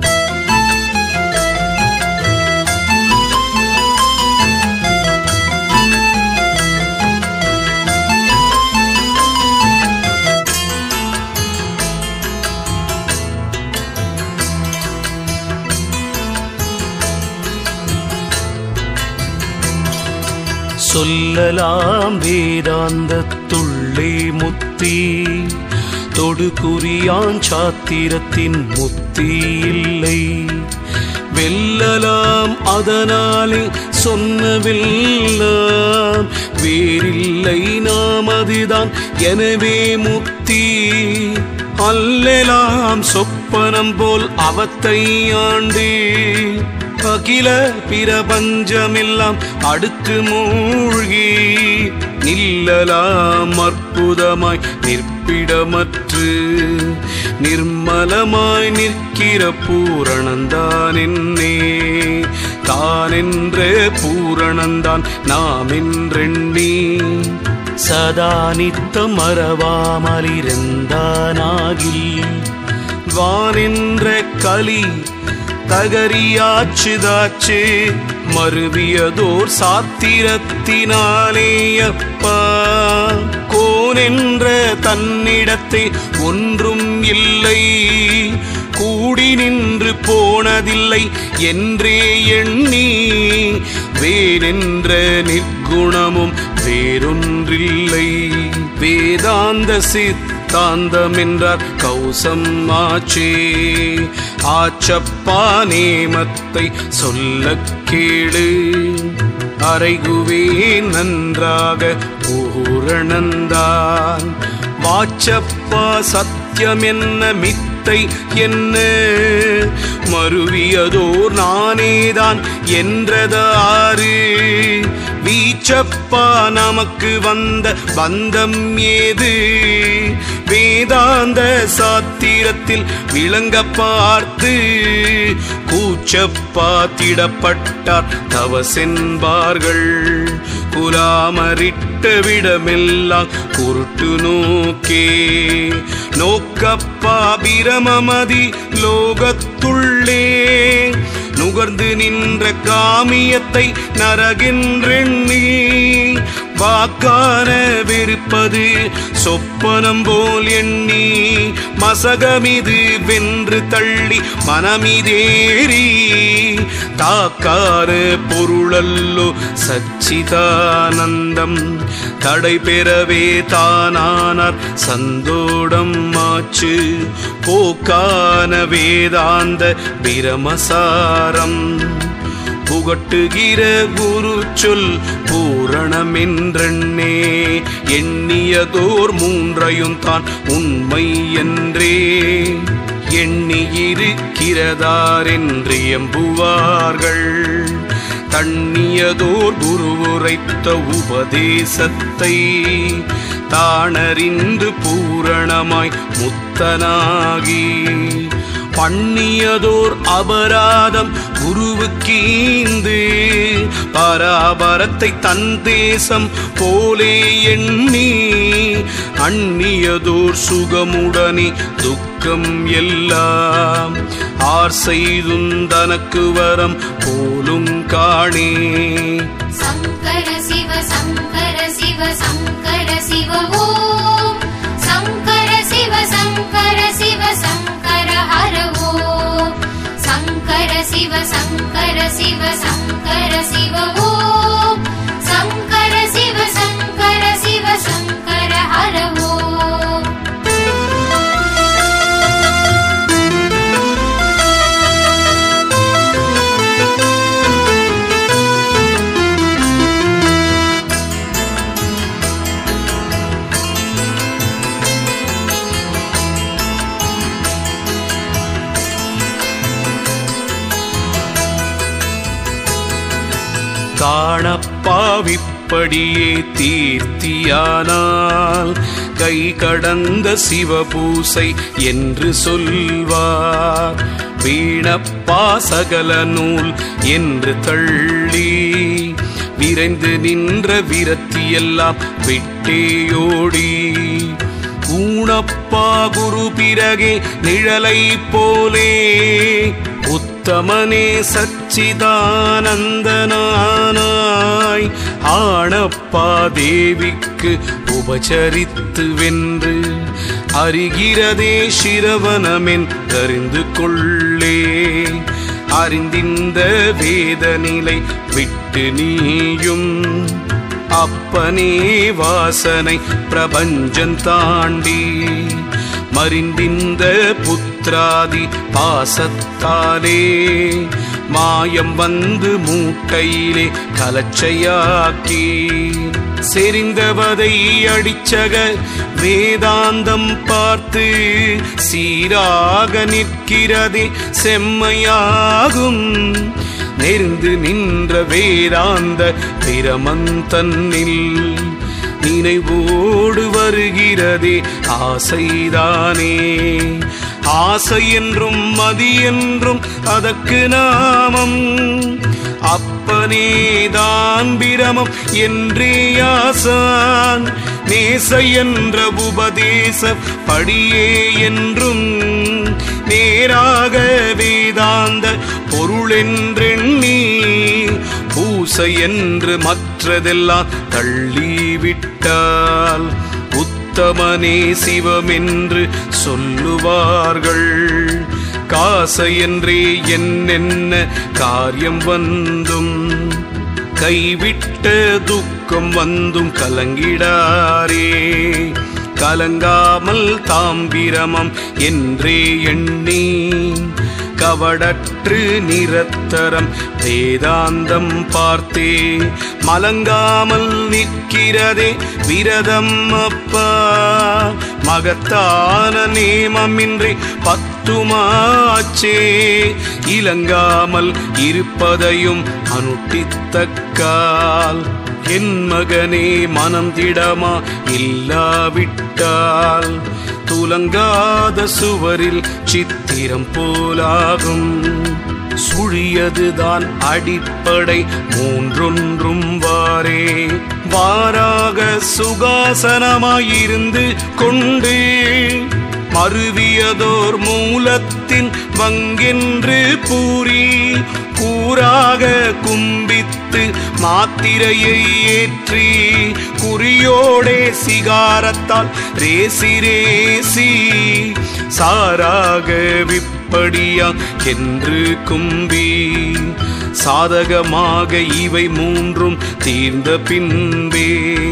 சொல்லலாம் வேதாந்தத்துள்ளே முத்தி தொடுகுறியான் சாத்திரத்தின் முத்தி இல்லை வெல்லலாம் அதனாலே சொன்னவெல்லாம் வேறில்லை நாம் அதுதான் எனவே முத்தி அல்லலாம் சொப்பனம் போல் அவத்தை ஆண்டு அகில பிரபஞ்சமெல்லாம் அடுத்து மூழ்கி நில்லலாம் அற்புதமாய் நிற்பிடமற்று நிர்மலமாய் நிற்கிற பூரணந்தான் என்னே தான் என்ற பூரணந்தான் நாம் என்றெண்ணி சதா நித்தம் மறவாமலிருந்தானாகி வானென்ற களி தகரியாச்சுதாச்சு மருவியதோர் சாத்திரத்தினாலே அப்பா கோனென்ற தன்னிடத்தை ஒன்றும் இல்லை கூடி நின்று போனதில்லை என்றே எண்ணி வேறென்ற நிர்குணமும் வேறொன்றில்லை வேதாந்த சித்தாந்தம் என்றார் கௌசம் ஆச்சே ஆச்சப்பா நேமத்தை சொல்ல கேளு அறைகுவே நன்றாக பூரணந்தான் வாச்சப்பா சத்தியம் என்ன மித்தை என்ன மருவியதோர் நானேதான் என்றதாறு வீச்சப்பா நமக்கு வந்த பந்தம் ஏது வேதாந்த சாத்திரத்தில் விளங்க பார்த்து கூச்சப்பா திடப்பட்டார் தவசென்பார்கள் குலாமரிட்ட விடமெல்லாம் குருட்டு நோக்கே நோக்கப்பா பிரமமதி லோகத்துள்ளே நுகர்ந்து நின்ற காமியத்தை நரகென்றெண்ணி வாக்கான விருப்பது சொப்பனம் போல் எண்ணி மசகமிது வென்று தள்ளி மனமிதேறி தாக்கார பொருளல்லோ சச்சிதானந்தம் தடை பெறவே தானானார் சந்தோடம் ஆச்சு போக்கான வேதாந்த பிரமசாரம் புகட்டுகிற குரு சொல் பூரணமென்றெண்ணே எண்ணியதோர் மூன்றையும் தான் உண்மை என்றே எண்ணியிருக்கிறதாரென்று எம்புவார்கள் தண்ணியதோர் குரு உரைத்த உபதேசத்தை தானறிந்து பூரணமாய் முத்தனாகி பண்ணியதோர் அபராதம் குருவுக்கீந்து பராபரத்தை தன் தேசம் போலே எண்ணி அந்நியதோர் சுகமுடனே துக்கம் எல்லாம் ஆர் செய்துந்தனக்கு வரம் போலும் காணே சங்கர சிவ சங்கர சிவ சங்கர சிவ ஓம் சங்கர சிவ சங்கர சிவ சங்கர ஹர ஓம் சங்கர சிவ சங்கர சிவ சங்கர சிவ ஓம் சங்கர சிவ சங்கர சிவ சங்கர ஹர ஓம் காணப்பாவிப்படியே தீர்த்தியானால் கை கடந்த சிவபூசை என்று சொல்வார் வீணப்பா சகல நூல் என்று தள்ளி விரைந்து நின்ற விரத்தியெல்லாம் விட்டேயோடி ஊனப்பா குரு பிறகே நிழலை போலே உத்தமனே சச்சிதானந்தனானாய் ஆணப்பா தேவிக்கு உபசரித்து வென்று அறிகிறதே சிரவணமென் தெரிந்து கொள்ளே அறிந்திந்த வேத நிலை விட்டு நீயும் அப்பனே வாசனை பிரபஞ்சம் தாண்டி மறிந்திந்த புத்திராதி பாசத்தாலே மாயம் வந்து மூட்டையிலே கலச்சையாக்கி செறிந்தவதை அடிச்சக வேதாந்தம் பார்த்து சீராக நிற்கிறதே செம்மையாகும் நெருந்து நின்ற வேதாந்த பிரமந்தன்னில் நினைவோடு வருகிறதே ஆசைதானே ஆசை என்றும் மதி என்றும் அதற்கு நாமம் அப்பனேதான் பிரமம் என்றே ஆசான் நேச என்ற உபதேச படியே என்றும் நேராக வேதாந்த பொருளென்றெண்ணி பூசை என்று மற்றதெல்லாம் தள்ளிவிட்டால் உத்தமனே சிவமென்று சொல்லுவார்கள் காசை என்றே என்னென்ன காரியம் வந்தும் கைவிட்ட துக்கம் வந்தும் கலங்கிடாரே கலங்காமல் தாம்பிரமம் என்றே எண்ணி கவடற்று நிரத்தரம் வேதாந்தம் பார்த்தே மலங்காமல் நிற்கிறதே விரதம் அப்பா மகத்தான நேமமின்றி பத்துமாச்சே இலங்காமல் இருப்பதையும் அனுட்டித்தக்கால் என் மகனே மனம் திடமா இல்லாவிட்டால் துலங்காத சுவரில் சித்திரம் போலாகும் சுழியதுதான் அடிப்படை மூன்றொன்றும் வாரே வாராக சுகாசனமாயிருந்து கொண்டு மருவியதோர் மூலத்தின் வங்கென்று பூரி கூறாக கும்பித்து மாத்திரையை ஏற்றி குறியோடே சிகாரத்தால் ரேசி ரேசி சாராக விப்படியா என்று கும்பி சாதகமாக இவை மூன்றும் தீர்ந்த பின்பே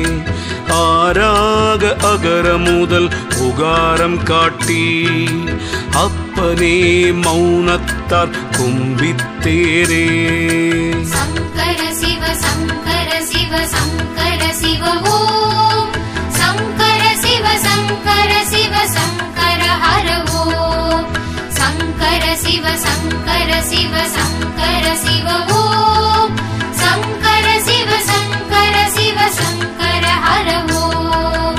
ஆறாக அகர முதல் புகாரம் காட்டி அப்பனே மௌனத்தார் கும்பித்தேரே சங்கர சிவ சங்கர சிவ சங்கர சிவ ஓம் சங்கர சிவ சங்கர சிவ சங்கர ஹர ஓம் சங்கர சிவ சங்கர சிவ சங்கர சிவ ஓம் சங்கர சிவ சங்கர சிவ சங்கர ஹர ஓம்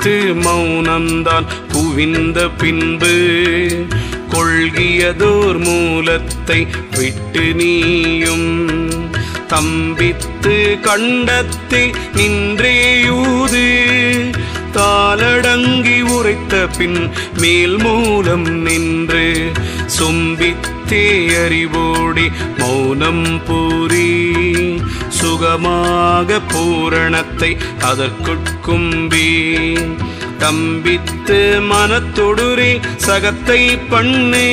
வைத்து மௌனம்தான் குவிந்த பின்பு கொள்கியதோர் மூலத்தை விட்டு நீயும் தம்பித்து கண்டத்தை நின்றேயூது தாளடங்கி உரைத்த பின் மேல் மூலம் நின்று சொம்பித்தே அறிவோடி மௌனம் பூரி சுகமாக பூரணத்தை அதற்குட்கும்பி தம்பித்து மனத்தொடுரே சகத்தை பண்ணு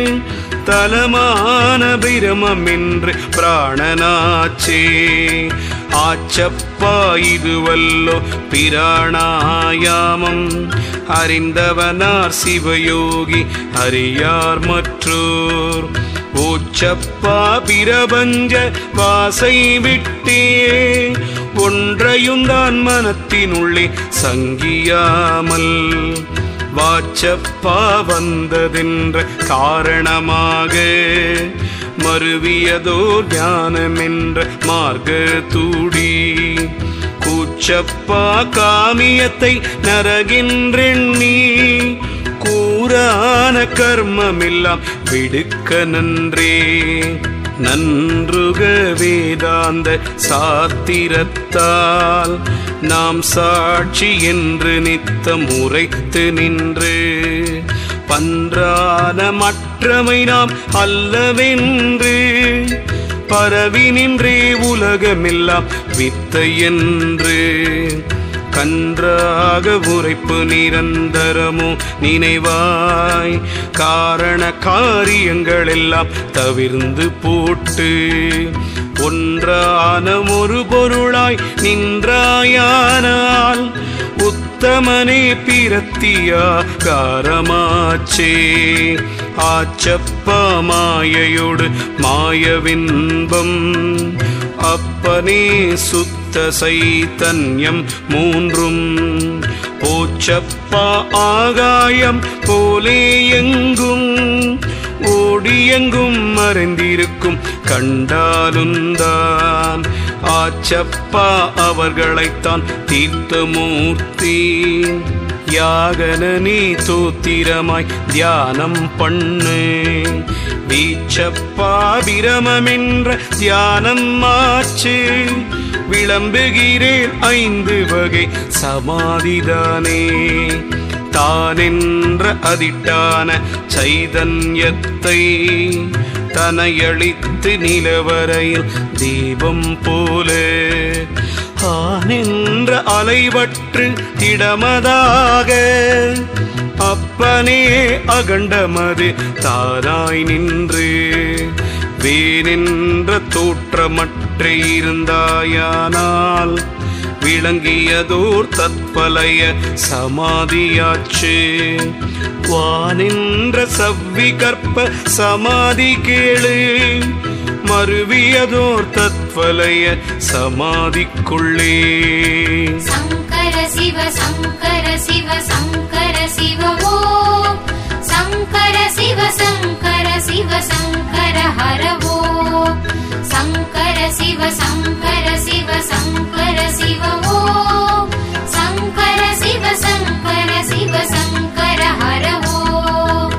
தலமான பிரமம் என்று பிராணனாச்சே ஆச்சப்பா இதுவல்லோ பிராணாயாமம் அறிந்தவனார் சிவயோகி அறியார் மற்றோர் ஓச்சப்பா பிரபஞ்ச வாசை விட்டே ஒன்றையும் தான் மனத்தினுள்ளே சங்கியாமல் வாச்சப்பா வந்ததென்ற காரணமாக மறுவியதோர் ஞானமென்ற மார்க்க தூடி கூச்சப்பா காமியத்தை நரகின்றெண்ணி கூறான கர்மமெல்லாம் விடுக்க நன்றே நன்றுக வேதாந்த சாத்திரத்தால் நாம் சாட்சி என்று நித்தம் உரைத்து நின்று பன்றான மற்றமை நாம் அல்லவென்று பரவி நின்றே உலகமெல்லாம் வித்தை என்று கன்றாக உரைப்பு நிரந்தரமோ நினைவாய் காரண காரியங்கள் எல்லாம் தவிர்ந்து போட்டு ஒன்றான ஒரு பொருளாய் நின்றாயானால் உத்தமனே பிரத்தியா காரமாச்சே ஆச்சப்பா மாயையோடு மாயவின்பம் அப்பனே சுத்த சைத்தன்யம் மூன்றும் போச்சப்பா ஆகாயம் போலே எங்கும் ஓடியெங்கும் மறைந்திருக்கும் கண்டாலுந்தான் ஆச்சப்பா அவர்களைத்தான் தீர்த்தமூர்த்தி யாகன நீ தோத்திரமாய் தியானம் பண்ணு வீச்சப்பா பிரமமென்ற தியானம் மாச்சு விளம்புகிறேன் ஐந்து வகை சமாதிதானே தானென்ற அதிட்டான சைதன்யத்தை தனையளித்து நிலவரையில் தீபம் போல ஆனென்ற அலைவற்று திடமதாக அப்பனே அகண்டமது தானாய் நின்று வேனென்ற தோற்றமற்ற இருந்தாயானால் விளங்கியதோர் தத்பலய சமாதியாச்சு வானென்ற சவ்வி கற்ப சமாதி கேளு மறுவியதோர் தத்வலய சமாதிக்குள்ளே சங்கர சிவ சங்கர சிவ சங்கர சிவ ஓம் சங்கர சிவ சங்கர சிவ சங்கர ஹர ஓம் சங்கர சிவ சங்கர சிவ சங்கர சிவ ஓம் சங்கர சிவ சங்கர சிவ சங்கர ஹர ஓம்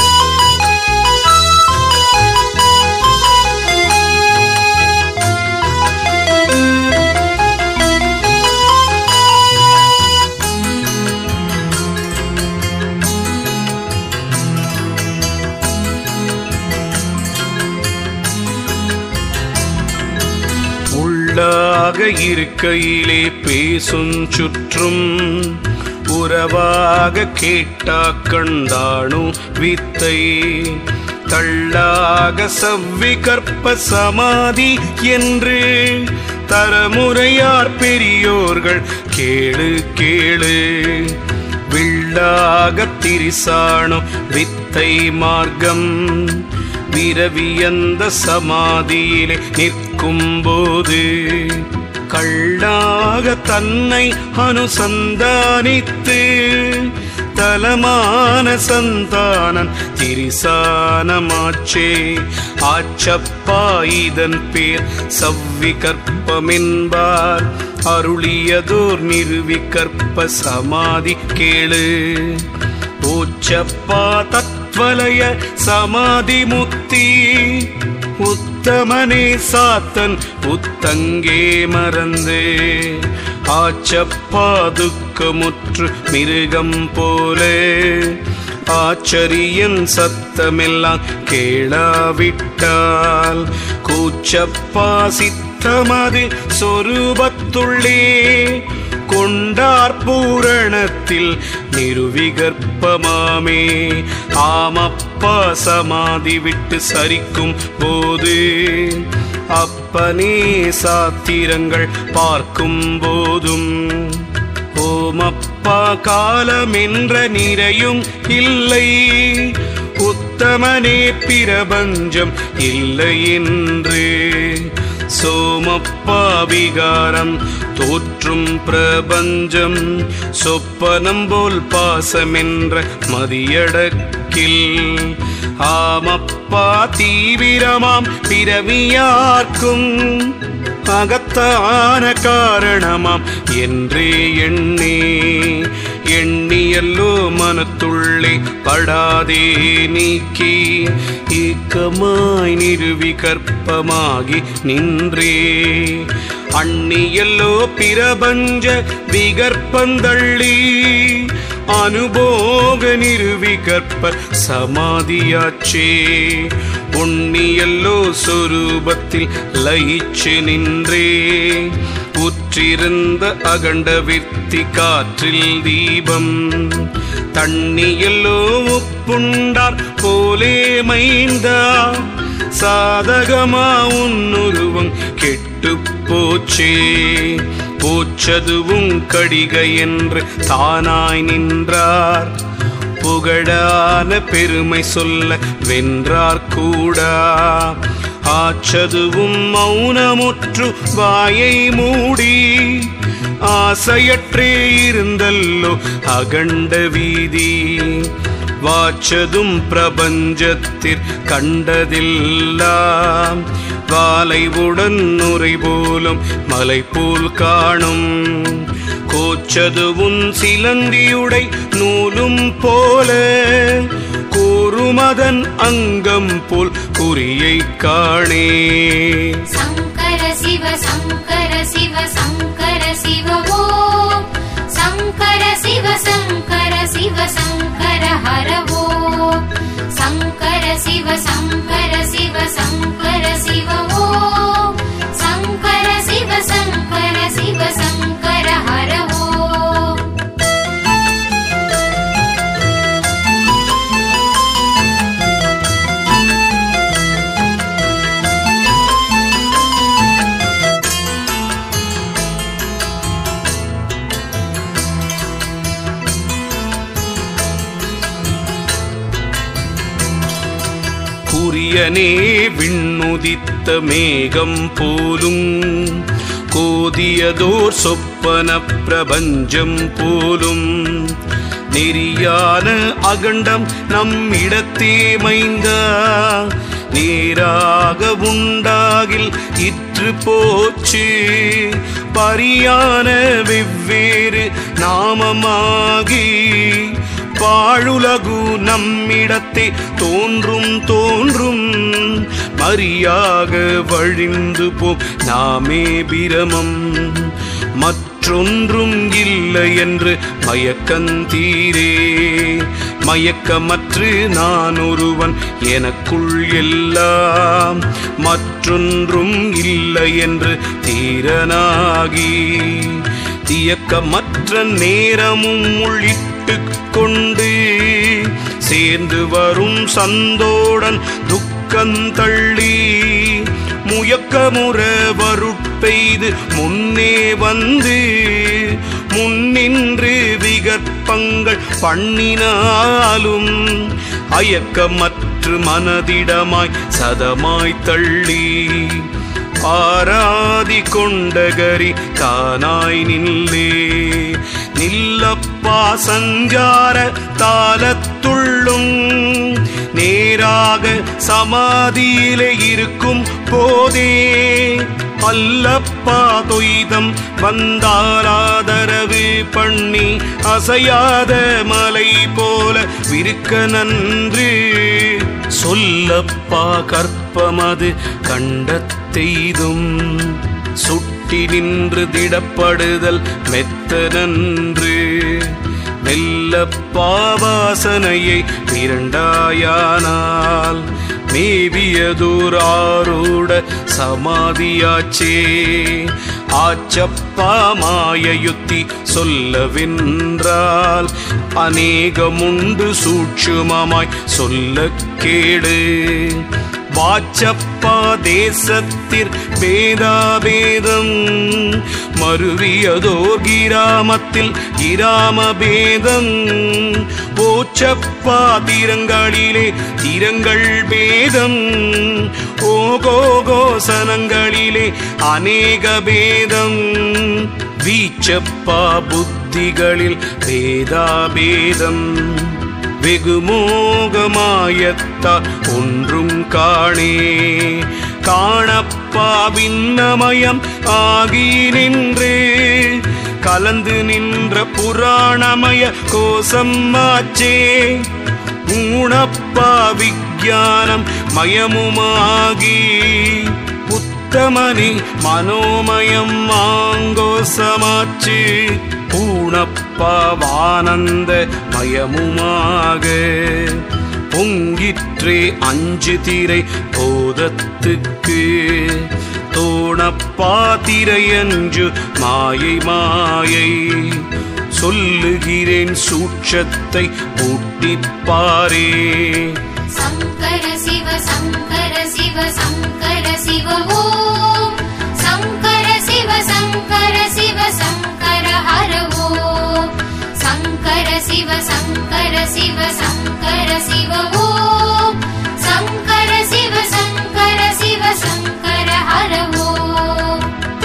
உள்ளாக இருக்கையிலே பேசும் சுற்றும் உறவாக கேட்டா கண்டாணு வித்தை தள்ளாக சவ்வி கற்ப சமாதி என்று தரமுறையார் பெரியோர்கள் கேளு கேளு வில்லாக திரிசாணும் வித்தை மார்க்கம் விரவியந்த சமாதியிலே நிற்கும்போது கள்ளாக தன்னை அனுசந்தானித்து தலமான சந்தானன் திரிசானமாச்சே ஆச்சப்பா இதன் பேர் சவ்வி கற்பமென்பார் அருளியதோர் நிறுவிகற்ப சமாதி கேளு உச்சப்பா தத்வலய சமாதி முக்தி உத்தமனே சாத்தன் உத்தங்கே மறந்து ஆச்சப்பா துக்கமுற்று மிருகம் போலே ஆச்சரியன் சத்தமெல்லாம் கேளாவிட்டால் கூச்சப்பா சித்தமது சொரூபத்துள்ளே கொண்டார் பூரணத்தில் நிருவிகற்பமாமே ஆமப்பா சமாதி விட்டு சரிக்கும் போது அப்பனே சாத்திரங்கள் பார்க்கும் போதும் ஓமப்பா காலமென்ற நிறையும் இல்லை உத்தமனே பிரபஞ்சம் இல்லை என்று சோமப்பா விகாரம் தோற்றும் பிரபஞ்சம் சொப்பனம் போல் பாசமென்ற மதியடக்கில் ஆமப்பா தீவிரமாம் பிறவியார்க்கும் அகத்தான காரணமாம் என்றே எண்ணே எண்ணியல்லோ மனத்துள்ளே படாதே நீக்கி ஏக்கமாய் நிறுவி கற்பமாகி நின்றே அண்ணியல்லோ பிரபஞ்ச விகற்பந்தள்ளி அனுபோக நிறுவி கற்ப சமாதியாச்சே உண்ணியல்லோ சொரூபத்தில் லயிச்சு நின்றே உற்றிருந்த அகண்ட விற்த்தி காற்றில் தீபம் தண்ணியல்லோ உப்புண்டார் போலே மைந்தா சாதகமா உன்னுருவம் கெட்டு போச்சே போச்சதுவும் கடிக என்று தானாய் நின்றார் புகழான பெருமை சொல்ல வென்றார் கூடா ஆச்சதுவும் மௌனமுற்று வாயை மூடி ஆசையற்றே இருந்தல்லோ அகண்ட வீதி வாச்சதும் பிரபஞ்சத்திற் கண்டதில்லாம் வாலைவுடன் நுரை போலும் மலை போல் காணும் கோச்சதுவும் சிலந்தியுடை நூலும் போல கூறுமதன் அங்கம் போல் குறியை காணே சங்கர சிவ சங்கர சிவ சங்கர சிவ ஓம் சங்கர சிவ சங்கர சிவ சங்கர ஹர ஓம் சங்கர சிவ சங்கர சிவ சங்கர சிவ ஓம் சங்கர சிவ சங்கர சிவ சங்கர ஹர ஓம் குரியனே விண்ணுதித்த மேகம் போலும் கோதியதோர் சொப்பன பிரபஞ்சம் போலும் நெறியான அகண்டம் நம்மிடத்தே மைந்தா நேராக உண்டாகில் இற்று போச்சு பரியான வெவ்வேறு நாமமாகி பாழுலகு நம்மிடத்தே தோன்றும் தோன்றும் மரியாக வழிந்து போம் நாமே பிரமம் மற்றொன்றும் இல்லை என்று மயக்கந்தீரே மயக்கமற்று நான் ஒருவன் எனக்குள் எல்லாம் மற்றொன்றும் இல்லை என்று தீரனாகி தியக்கமற்ற நேரமும் உள்ளிட்டு கொண்டு சேர்ந்து வரும் சந்தோடன் துக்கந்தள்ளி முயக்கமுற வருட்பெய்து முன்னே வந்து முன்னின்று விகற்பங்கள் பண்ணினாலும் அயக்கமற்று மனதிடமாய் சதமாய் தள்ளி ஆராதி கொண்டகரி தானாய் நில்லே நில்லப்பா சஞ்சார தாளத்துள்ளும் நேராக சமாதியிலே இருக்கும் போதே அல்லப்பா தொய்தம் வந்தாலாதரவு பண்ணி அசையாத மலை போல விருக்க நன்று சொல்லப்பா கற்பமது கண்டத்தெய்தும் சுட்டி நின்று திடப்படுதல் மெத்த நன்று மெல்ல பாவாசனையை இரண்டாயானால் மேவியதூராரூட சமாதியாச்சே ஆச்சப்பா மாயயுத்தி சொல்லவென்றால் அநேகமுண்டு சூட்சுமமாய் சொல்ல கேடு வாச்சப்பா தேசத்திற் பேதாபேதம் மருவியதோர் கிராமத்தில் கிராம பேதம் ஓச்சப்பா திரங்களிலே திரங்கள் பேதம் ஓகோகோசனங்களிலே அநேக பேதம் வீச்சப்பா புத்திகளில் பேதாபேதம் வெகுமோகமாயத்தா ஒன்றும் காணே காணப்பா பின்னமயம் ஆகி நின்று கலந்து நின்ற புராணமய கோசம் ஆச்சே ஊனப்பா விஞ்ஞானம் மயமுமாகி உத்தமனி மனோமயம் மாங்கோசமாச்சு பூணப்பாவானந்த மயமுமாக பொங்கிற்றே அஞ்சு திரை போதத்துக்கு தோணப்பா திரையஞ்சு மாயை மாயை சொல்லுகிறேன் சூட்சத்தை பூட்டிப்பாரே சங்கர சிவ சங்கர சிவ சங்கர சிவ ஓம் சங்கர சிவ சங்கர சிவ சங்கர ஹர ஓம் சங்கர சிவ சங்கர சிவ சங்கர சிவ ஓம் சங்கர சிவ சங்கர சிவ சங்கர ஹர ஓம்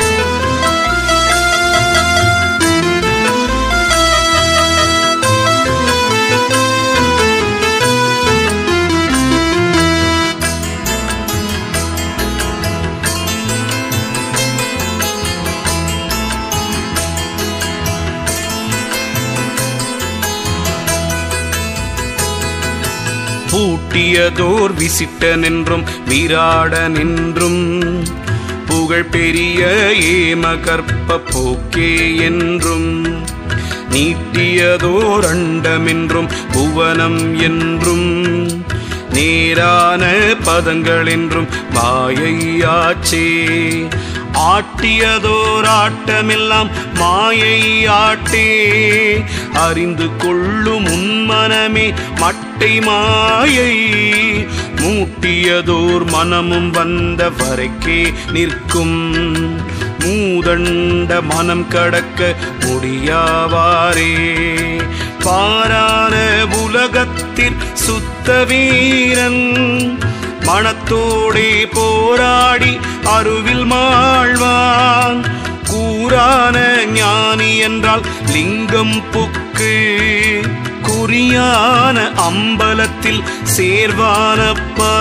பூட்டியதோர் விசிட்டனென்றும் விராடனென்றும் புகழ் பெரிய ஏம கற்ப போக்கே என்றும் நீட்டியதோர் அண்டமென்றும் புவனம் என்றும் நேரான பதங்கள் என்றும் மாயையாச்சே ஆட்டியதோர் ஆட்டமெல்லாம் மாயை ஆட்டே அறிந்து கொள்ளும் உன்மனமே மட்டை மாயை மூட்டியதோர் மனமும் வந்த வரைக்கே நிற்கும் மூதண்ட மனம் கடக்க முடியாவாரே பாரான உலகத்தில் சுத்த வீரன் மனத்தோடே போராடி அருவில் மாழ்வான் கூரான ஞானி என்றால் லிங்கம் புக்கு குறியான அம்பலத்தில் சேர்வானப்பா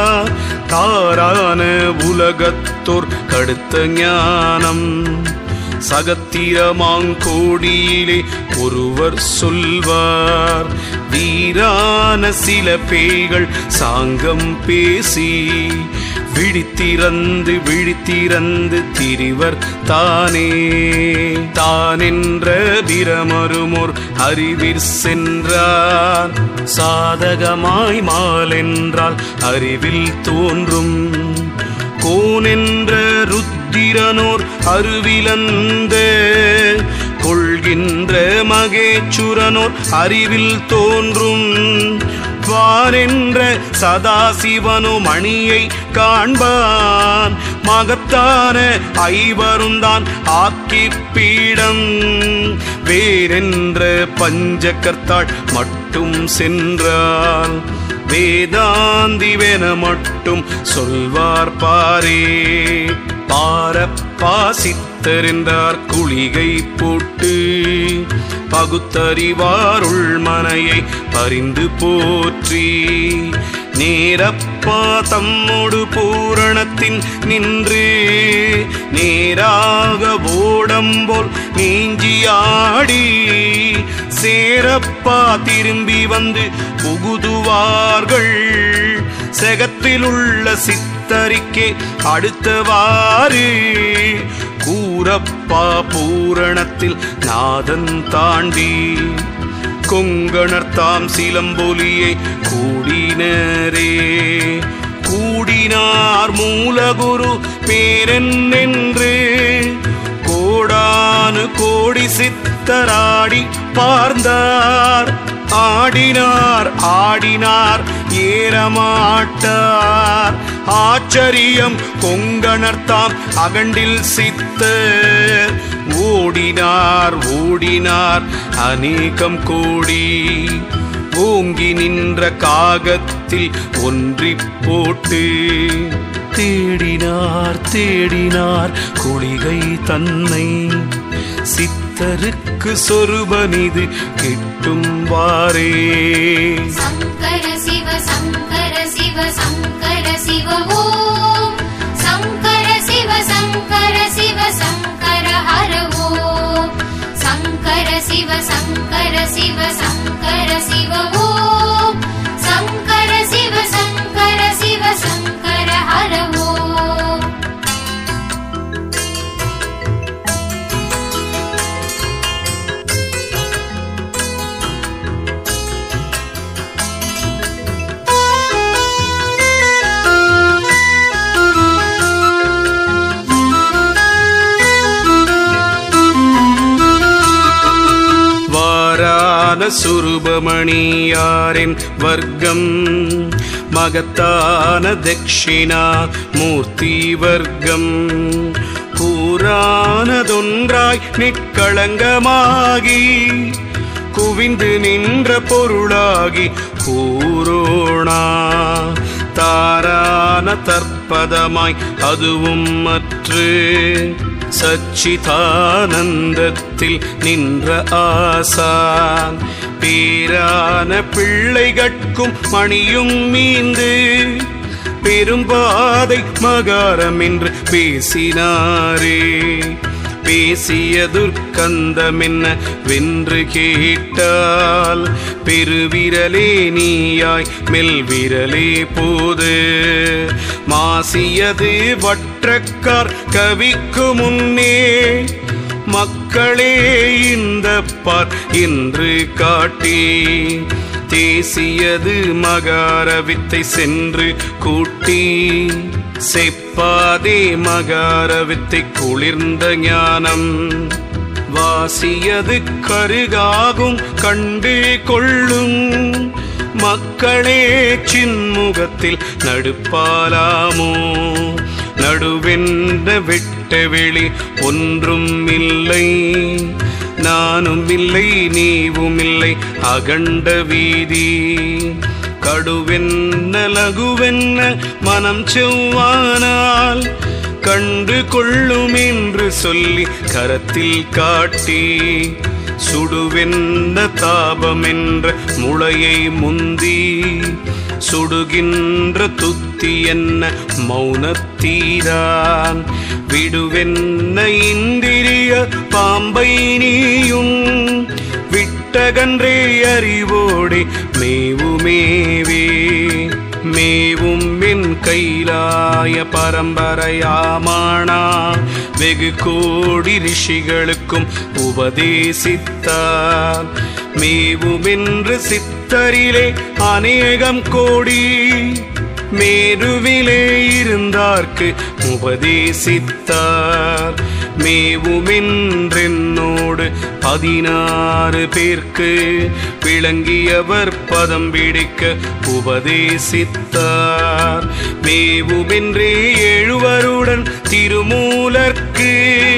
தாரான உலகத்தோர் கடுத்த ஞானம் சகத்திரமாங்கோடியிலே ஒருவர் சொல்வார் வீரான சில பேய்கள் சாங்கம் பேசி விழித்திறந்து விழித்திறந்து திரிவர் தானே தானென்ற பிரமருமோர் அறிவிற் சென்றார் சாதகமாய் மாலென்றால் அறிவில் தோன்றும் கோனென்ற ருத்திரனோர் அருவிலந்த கொள்கின்ற மகேச்சுரனோர் அறிவில் தோன்றும் வாரென்ற சதாசிவனோ மணியை காண்பான் மகத்தான ஐவருந்தான் ஆக்கி பீடம் வேறென்ற பஞ்சகர்த்தாள் மட்டும் சென்றால் வேதாந்திவென மட்டும் சொல்வார் பாரே பாரப்பா சித்தரென்றார் குளிகை போட்டு பகுத்தறிவாருள் மனையை பரிந்து போற்றி நேரப்பா தம்மோடு பூரணத்தின் நின்று வெள்ளம் போல் நீஞ்சியாடி சேரப்பா திரும்பி வந்து புகுதுவார்கள் செகத்திலுள்ள சித்தரிக்கே அடுத்தவாறு கூரப்பா பூரணத்தில் நாதன் தாண்டி கொங்கணர் தாம் சிலம்பொலியை கூடினரே கூடினார் மூலகுரு பேரென்னென்று கோடானு கோடி சித்தராடி பார்ந்தார் ஆடினார் ஆடினார் ஏறமாட்டார் ஆச்சரியம் கொங்கணர் தாம் அகண்டில் சித்தர் ஓடினார் ஓடினார் அநேகம் கோடி ஓங்கி நின்ற காகத்தில் ஒன்றி போட்டு தேடினார் தேடினார் குளிகை தன்னை சித்தருக்கு சொருபனிது கிட்டும் வாரே சங்கர சிவ சங்கர சிவ சங்கர சிவ ஓம் சங்கர சிவ சங்கர சிவ சங்கர ஹர ஓம் சங்கர சிவ சங்கர சிவ சங்கர சிவ ஓம் சங்கர சிவ சங்கர சிவ சங்கர ஹர ஓம் வாரான சுரூபமணியாரின் வர்க்கம் மகத்தான தட்சிணா மூர்த்தி வர்க்கம் கூறானதொன்றாய் நிக்களங்கமாகி குவிந்து நின்ற பொருளாகி கூரோணா தாரான தற்பதமாய் அதுவும் மற்று சச்சிதானந்தத்தில் நின்ற ஆசான் பேரான பிள்ளைகட்கும் மணியும் மீந்து பெரும்பாதை மகாரம் என்று பேசினாரே பேசிய துர்க்கந்தமென்ன வென்று கேட்டால் பெருவிரலே நீயாய் மெல்விரலே போது மாசியது வற்றக்கார் கவிக்கு முன்னே மக்களே இந்த பார் என்று காட்டி தேசியது மகார வித்தை சென்று கூட்டி செப்பாதே மகார வித்தை குளிர்ந்த ஞானம் வாசியது கருகாகும் கண்டு கொள்ளும் மக்களே சின்முகத்தில் நடுப்பாலாமோ நடுவென்ற வெட்ட வெளி ஒன்றும் இல்லை நானும் இல்லை நீவும் இல்லை அகண்ட வீதி கடுவென்ன லகுவென்ன மனம் செவ்வானால் கண்டு கொள்ளும் என்று சொல்லி கரத்தில் காட்டி சுடுவென்ன தாபம் என்ற முளையை முந்தி சுடுகின்ற துத்தி என்ன மௌனத்தீரான் விடுவென்ன இந்திரிய பாம்பை நீயும் விட்டகன்றே அறிவோடே மேவுமேவே மேவும் என் கைலாய பரம்பரையாமானா வெகு கோடி ரிஷிகளுக்கும் உபதேசித்தார் மேவுமென்று சித்தரிலே அநேகம் கோடி மேருவிலே இருந்தார்க்கு உபதேசித்தார் மேவுமென்றென்னோடு பதினாறு பேர்க்கு விளங்கியவர் பதம் பிடிக்க உபதேசித்தார் மேவுமென்றே எழுவருடன் திருமூலர்க்கு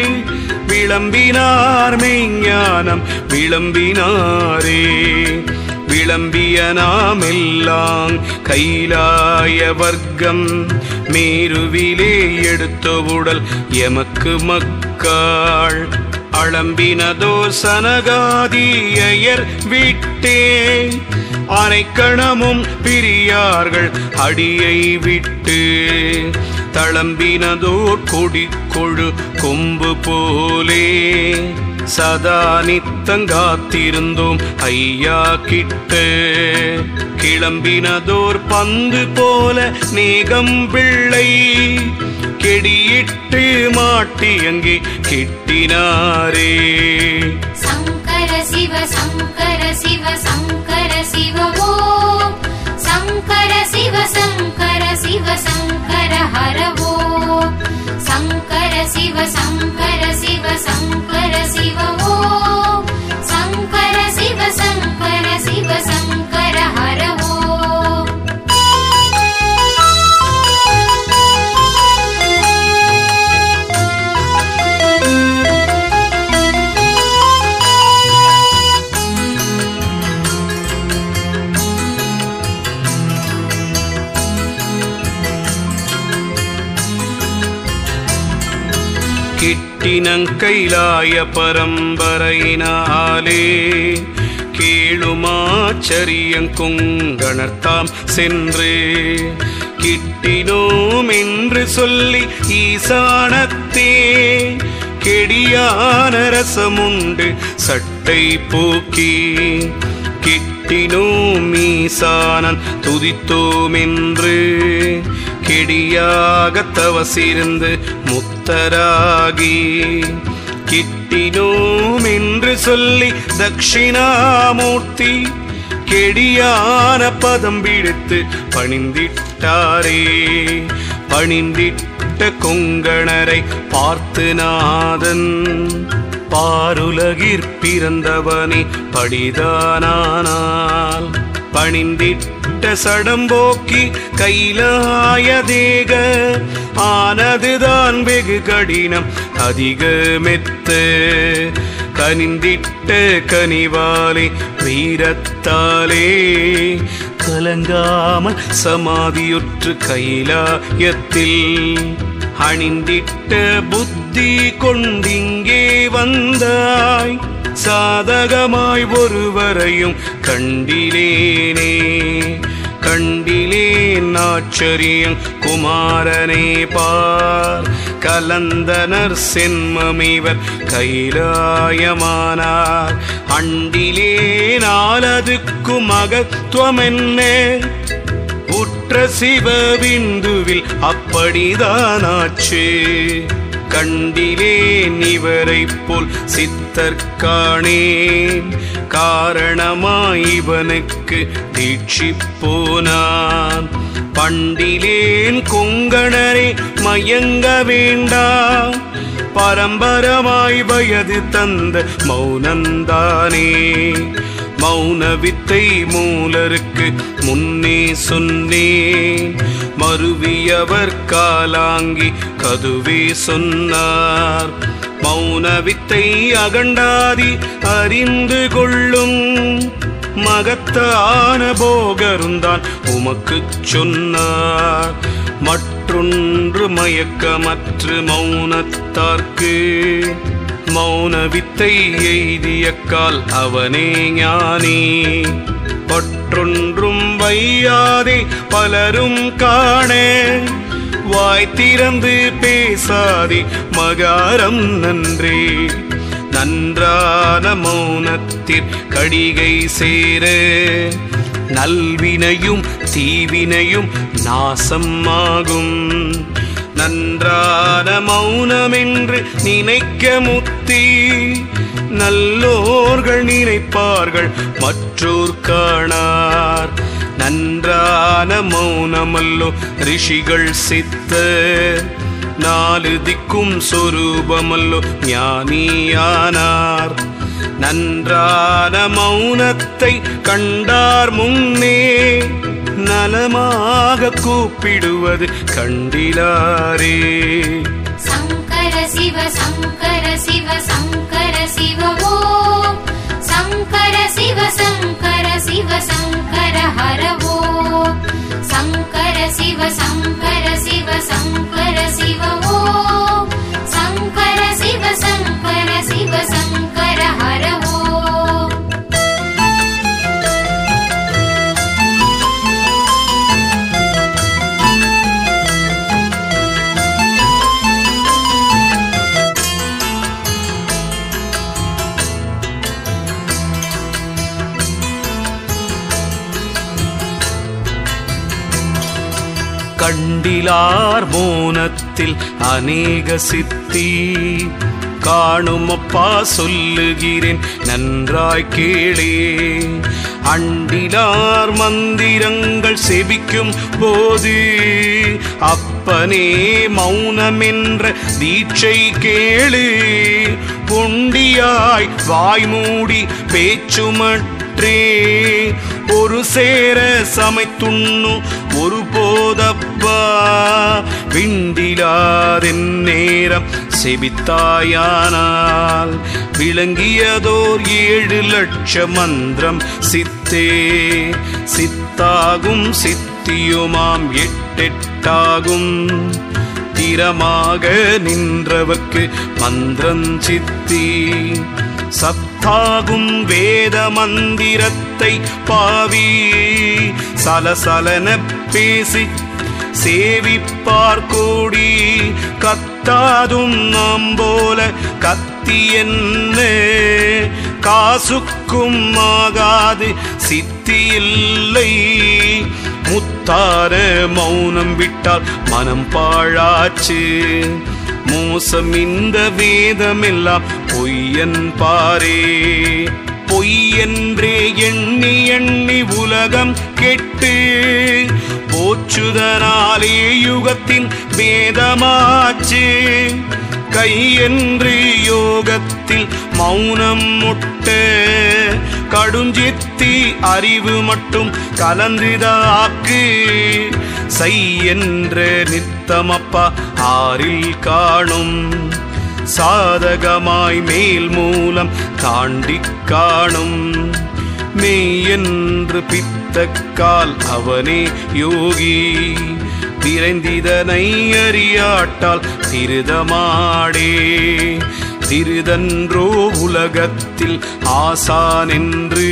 விளம்பினார் மெய்ஞானம் விளம்பினாரே விளம்பிய நாமெல்லாம் கைலாய வர்க்கம் மேருவிலே எடுத்த உடல் எமக்கு மக்காள் அளம்பினதோ சனகாதியர் விட்டே அரைக்கணமும் பிரியார்கள் அடியை விட்டு தளம்பினதோர் கொடி கொழு கொம்பு போலே சதா நித்தங்காத்திருந்தோம் ஐயா கிட்ட கிளம்பினதோர் பந்து போல நேகம் பிள்ளை கெடியிட்டு மாட்டி அங்கே கிட்டினாரே சங்கர சிவ சங்கர சிவ சங்கர சிவ ஓம் சங்கர சிவ சங்கர சிவ சங்கர ஹர ஓம் சங்கர சிவ சங்கர சிவ சங்கர சிவ ஓம் சங்கர சிவ சங்கர சிவ சங்கர ஹர ஓம் கிட்டினங்கைலாய பரம்பரையினாலே கேளுமாச்சரியங்குங்கணர்த்தாம் சென்று கிட்டினோம் என்று சொல்லி ஈசானத்தே கெடியான ரசமுண்டு சட்டை போக்கி கிட்டினோம் ஈசானன் துதித்தோம் என்று கெடியாக தவசிருந்து முத்தராகி கிட்டினோம் என்று சொல்லி தட்சிணாமூர்த்தி கெடியான பதம் பிடித்து பணிந்திட்டாரே பணிந்திட்ட கொங்கணரை பார்த்து நாதன் பாருலகிற் பிறந்தவனே படிதானானால் பணிந்திட்ட சடம்போக்கி கைலாய தேக ஆனதுதான் வெகு கடினம் அதிக மெத்த கனிந்திட்ட கனிவாலே வீரத்தாலே கலங்காமல் சமாதியுற்று கைலாயத்தில் அணிந்திட்ட புத்தி கொண்டிங்கே வந்தாய் சாதகமாய் ஒருவரையும் கண்டிலேனே கண்டிலேன் ஆச்சரியம் குமாரனே பார் கலந்தனர் சென்மமிவர் கைலாயமானார் அண்டிலே நாலதுக்கும் மகத்துவமென்ன உற்ற சிவபிந்துவில் அப்படிதானாச்சு கண்டிலேன் இவரைப் போல் சித்தர்காணேன் காரணமாய் இவனுக்கு தீட்சி போனான் பண்டிலேன் கொங்கணரே மயங்க வேண்டாம் பரம்பரமாய் வயது தந்த மௌனந்தானே மௌன வித்தை மூலருக்கு முன்னே சொன்னேன் மருவியவர் காலாங்கி கதுவே சொன்னார் மௌன வித்தை அகண்டாதி அறிந்து கொள்ளும் மகத்தான போகருந்தான் உமக்குச் சொன்னார் மற்றொன்று மயக்கமற்று மௌனத்தார்க்கு மௌன வித்தை எய்திய கால் அவனே ஞானி பற்றொன்றும் வையாதே பலரும் காண வாய் திறந்து பேசாதே மகாரம் நன்றே நன்றான மௌனத்திற் கடிகை சேர நல்வினையும் தீவினையும் நாசமாகும் நன்றான மௌனமென்று நினைக்க முத்தி நல்லோர்கள் நினைப்பார்கள் மற்றோர் காணார் நன்றான மௌனமல்லோ ரிஷிகள் சித்த நாலு திக்கும் சொரூபமல்லோ ஞானியானார் நன்றான மௌனத்தை கண்டார் முன்னே நலமாக கூப்பிடுவது கண்டிலாரே சங்கர சிவ சங்கர சிவ சங்கர சிவ ஓம் சங்கர சிவ சங்கர சிவ சங்கர ஹர ஓம் சங்கர சிவ சங்கர சிவ சங்கர சிவ ஓம் சங்கர சிவ சங்கர சிவ கண்டிலார் மோனத்தில் அநேக சித்தி காணும் அப்பா சொல்லுகிறேன் நன்றாய் கேளே அண்டிலார் மந்திரங்கள் செபிக்கும் போது அப்பனே மௌனம் என்ற தீட்சை கேளு பொண்டியாய் வாய் மூடி பேச்சுமற்றே ஒரு சேர சமைத்துண்ணு ஒரு போதப்பா விண்டிலாதென் நேரம் செபித்தாயானால் விளங்கியதோர் ஏழு லட்ச மந்திரம் சித்தே சித்தாகும் சித்தியுமாம் எட்டெட்டாகும் திறமாக நின்றவர்க்கு மந்திரம் சித்தி சத்தாகும் வேத மந்திரத்தை பாவி சலசலன பேசி சேவிப்பார் கூடி கத்தாதும் நாம் போல கத்தி என்ன காசுக்கும் ஆகாது சித்தி இல்லை முத்தார மௌனம் விட்டால் மனம் பாழாச்சு மோசம் இந்த வேதமெல்லாம் பொய்யன் பாரே பொய்யென்றே எண்ணி எண்ணி உலகம் கெட்டு போச்சுதனாலே யுகத்தின் வேதமாச்சு கையென்று யோகத்தில் மௌனம் முட்ட கடுஞ்சித்தி அறிவு மட்டும் கலந்துதாக்கு செய்யென்ற நித்தமப்பா ஆறில் காணும் சாதகமாய் மேல் மூலம் தாண்டி காணும் மெய்யென்று பித்தக்கால் அவனே யோகி விரைந்திதனை அறியாட்டால் திருதமாடே திருதன்றோ உலகத்தில் ஆசான் என்று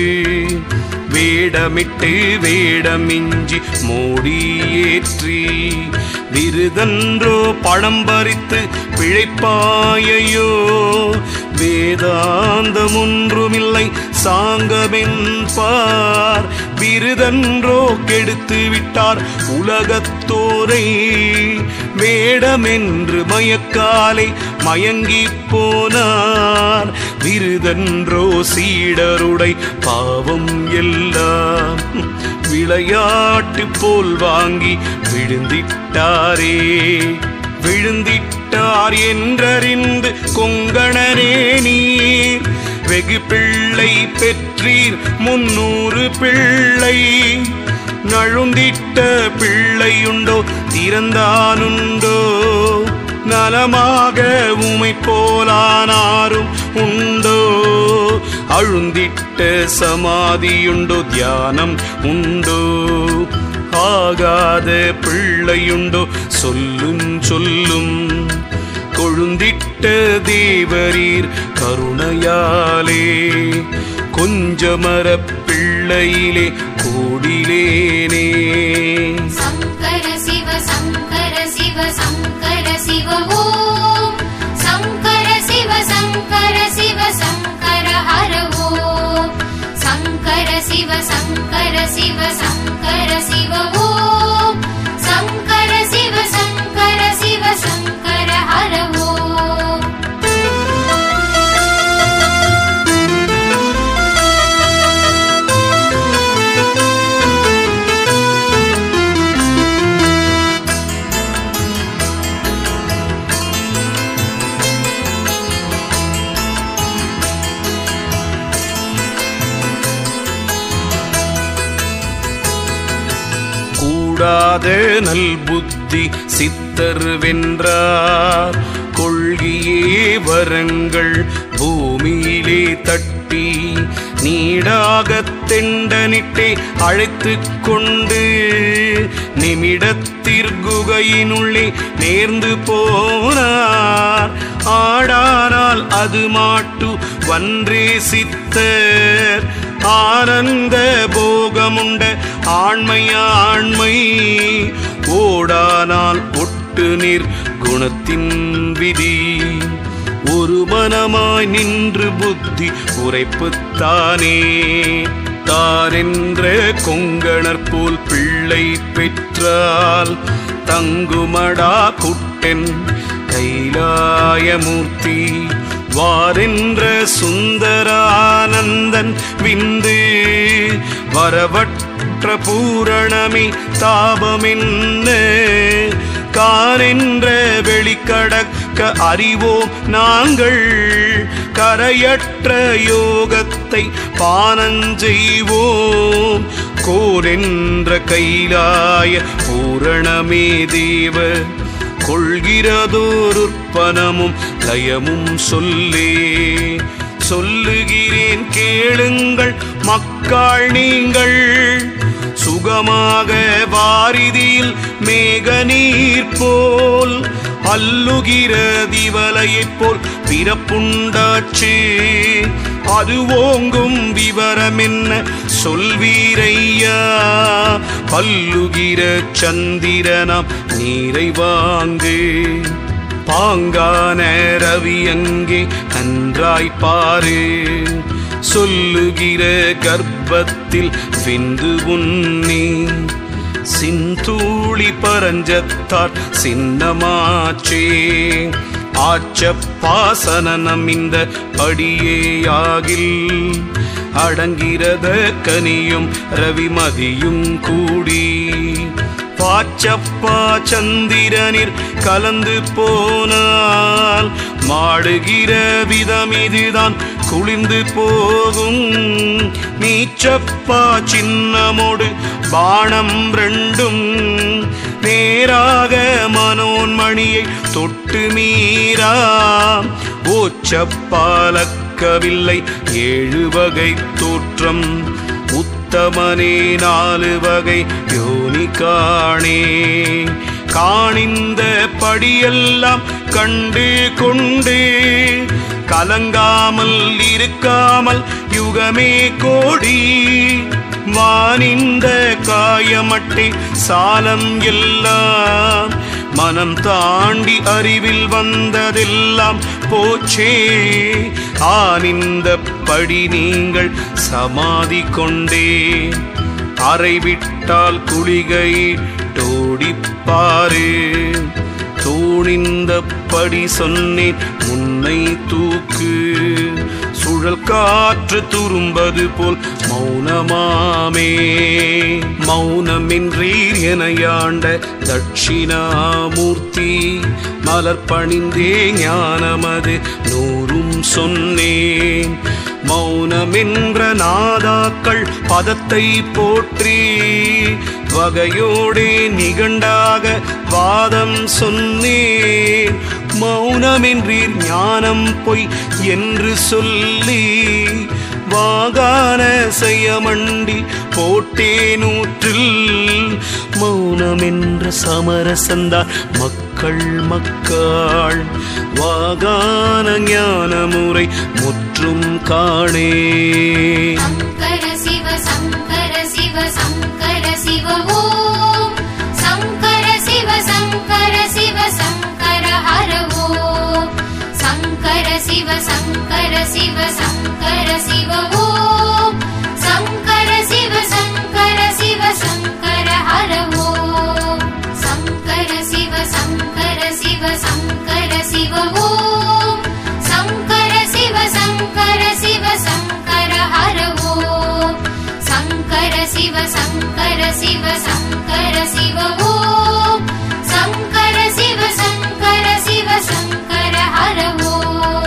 வேடமிட்டு வேடமிஞ்சி மூடியேற்றி விருதன்றோ பழம் பறித்து பிழைப்பாயையோ வேதாந்தம் ஒன்றுமில்லை சாங்கமென்பார் விருதன்றோ கெடுத்து விட்டார் உலகத்தோரை வேடமென்று மயக்காலை மயங்கி போனார் விருதன்றோ சீடருடை பாவம் எல்லாம் விளையாட்டு போல் வாங்கி விழுந்திட்டாரே விழுந்திட்டார் என்றறிந்து கொங்கணரே நீர் வெகு பிள்ளை பெற்றீர் முன்னூறு பிள்ளை நழுந்திட்ட பிள்ளையுண்டோ திறந்தானுண்டோ நலமாக உமை போலானாரும் உண்டோ அழுந்திட்ட சமாதியுண்டோ தியானம் உண்டோ ஆகாத பிள்ளையுண்டோ சொல்லும் சொல்லும் கொழுந்திட்ட தேவரீர் கருணையாலே கொஞ்சமர பிள்ளையிலே கூடிலேனே சங்கர சிவ சங்கர சிவ சங்கர சிவ ஓம் சங்கர சிவ சங்கர சிவ சங்கர ஹர ஓம் சங்கர சிவ சங்கர சிவ சங்கர சிவ ஓம் சங்கர சிவ சங்கர சிவ சங்கர ஹர ஓம் கூடாத நல் புத்தி சித்தர் வென்றார் கொள்கியே வரங்கள் பூமியிலே தட்டி நீடாகத் தெண்டனிட்டே அழைத்து கொண்டு நிமிடத்திற்குகையினுள்ளே நேர்ந்து போனார் ஆடானால் அது மாட்டு வன்றே சித்தர் ஆனந்த போகமுண்ட ஆண்மையாண்மை ஓடானால் ஒட்டு நீர் குணத்தின் விதி ஒரு மனமாய் நின்று புத்தி உரைப்புத்தானே தாரென்ற கொங்கணர் போல் பிள்ளை பெற்றால் தங்குமடா குட்டென் கைலாயமூர்த்தி வாரென்ற சுந்தரானந்தன் விந்து வரவற்ற பூரணமே தாபமென்ன காரென்ற வெளிக்கடக்க அறிவோம் நாங்கள் கரையற்ற யோகத்தை பானஞ்செய்வோம் கோரென்ற கைலாய பூரணமே தேவ கொள்கிறதோருற்பனமும் லயமும் சொல்லே சொல்லுகிறேன் கேளுங்கள் மக்காள் நீங்கள் சுகமாக வாரிதியில் மேக நீர் போல் அல்லுகிற திவலையைப் போல் பிறப்புண்டாச்சு அது ஓங்கும் விவரம் என்ன சொல்வீரையா பல்லுகிற சந்திரனாம் நீரை வாங்கு பாங்கான ரவி அங்கே நன்றாய் பாரு சொல்லுகிற கர்ப்பத்தில் விந்து உன்னி சிந்தூளி பரஞ்சத்தார் சின்னமாச்சே ஆச்சப்பாசனம் இந்த படியேயாகில் அடங்கிறத கனியும் ரவிமதியும் கூடி பாச்சப்பா சந்திரனில் கலந்து போனால் மாடுகிற விதம் இதுதான் குளிர்ந்து போகும் நீச்சப்பா சின்னமோடு பானம் ரெண்டும் நேராக மனோன்மணியை தொட்டு மீறா ஓச்சப்பாலக்கவில்லை ஏழு வகை தோற்றம் உத்தமனே நாலு வகை யோனி காணே காணிந்த படியெல்லாம் கண்டு கொண்டு கலங்காமல் இருக்காமல் யுகமே கோடி வானிந்த காயமட்டை சாலம் எல்லாம் மனம் தாண்டி அறிவில் வந்ததெல்லாம் போச்சே ஆனிந்த படி நீங்கள் சமாதி கொண்டே அறை விட்டால் குளிகை டோடிப்பாரு தூணிந்த படி சொன்னேன் முன்னை தூக்கு சுழல் காற்று துரும்பது போல் மௌனமாமே மௌனமின்றீர் எனையாண்ட தட்சிணாமூர்த்தி மலர் பணிந்தே ஞானமது நூறும் சொன்னேன் மௌனமென்ற நாதாக்கள் பதத்தை போற்றி வகையோடே நிகண்டாக வாதம் சொன்னேன் மௌனமென்றீர் ஞானம் பொய் என்று சொல்லி வாகான செய்யமண்டி போட்டே நூற்றில் மௌனமென்ற சமரசந்தார் மக்கள் மக்கள் வாகான ஞான முறை முற்றும் காணே சங்கர சிவ சங்கர சிவ சங்கர சிவ ஓம் சங்கர சிவ சங்கர சிவ சங்கர ஹர ஓம் சங்கர சிவ சங்கர சிவ சங்கர சிவ ஓம் சங்கர சிவ சங்கர சிவ சங்கர ஹர ஓம் சங்கர சிவ சங்கர சிவ சங்கர சிவ ஓம் சங்கர சிவ சங்கர சிவ சங்கர ஹர ஓம் சங்கர சிவ சங்கர சிவ சங்கர சிவ ஓம் சங்கர சிவ சங்கர சிவ சங்கர ஹர ஓம்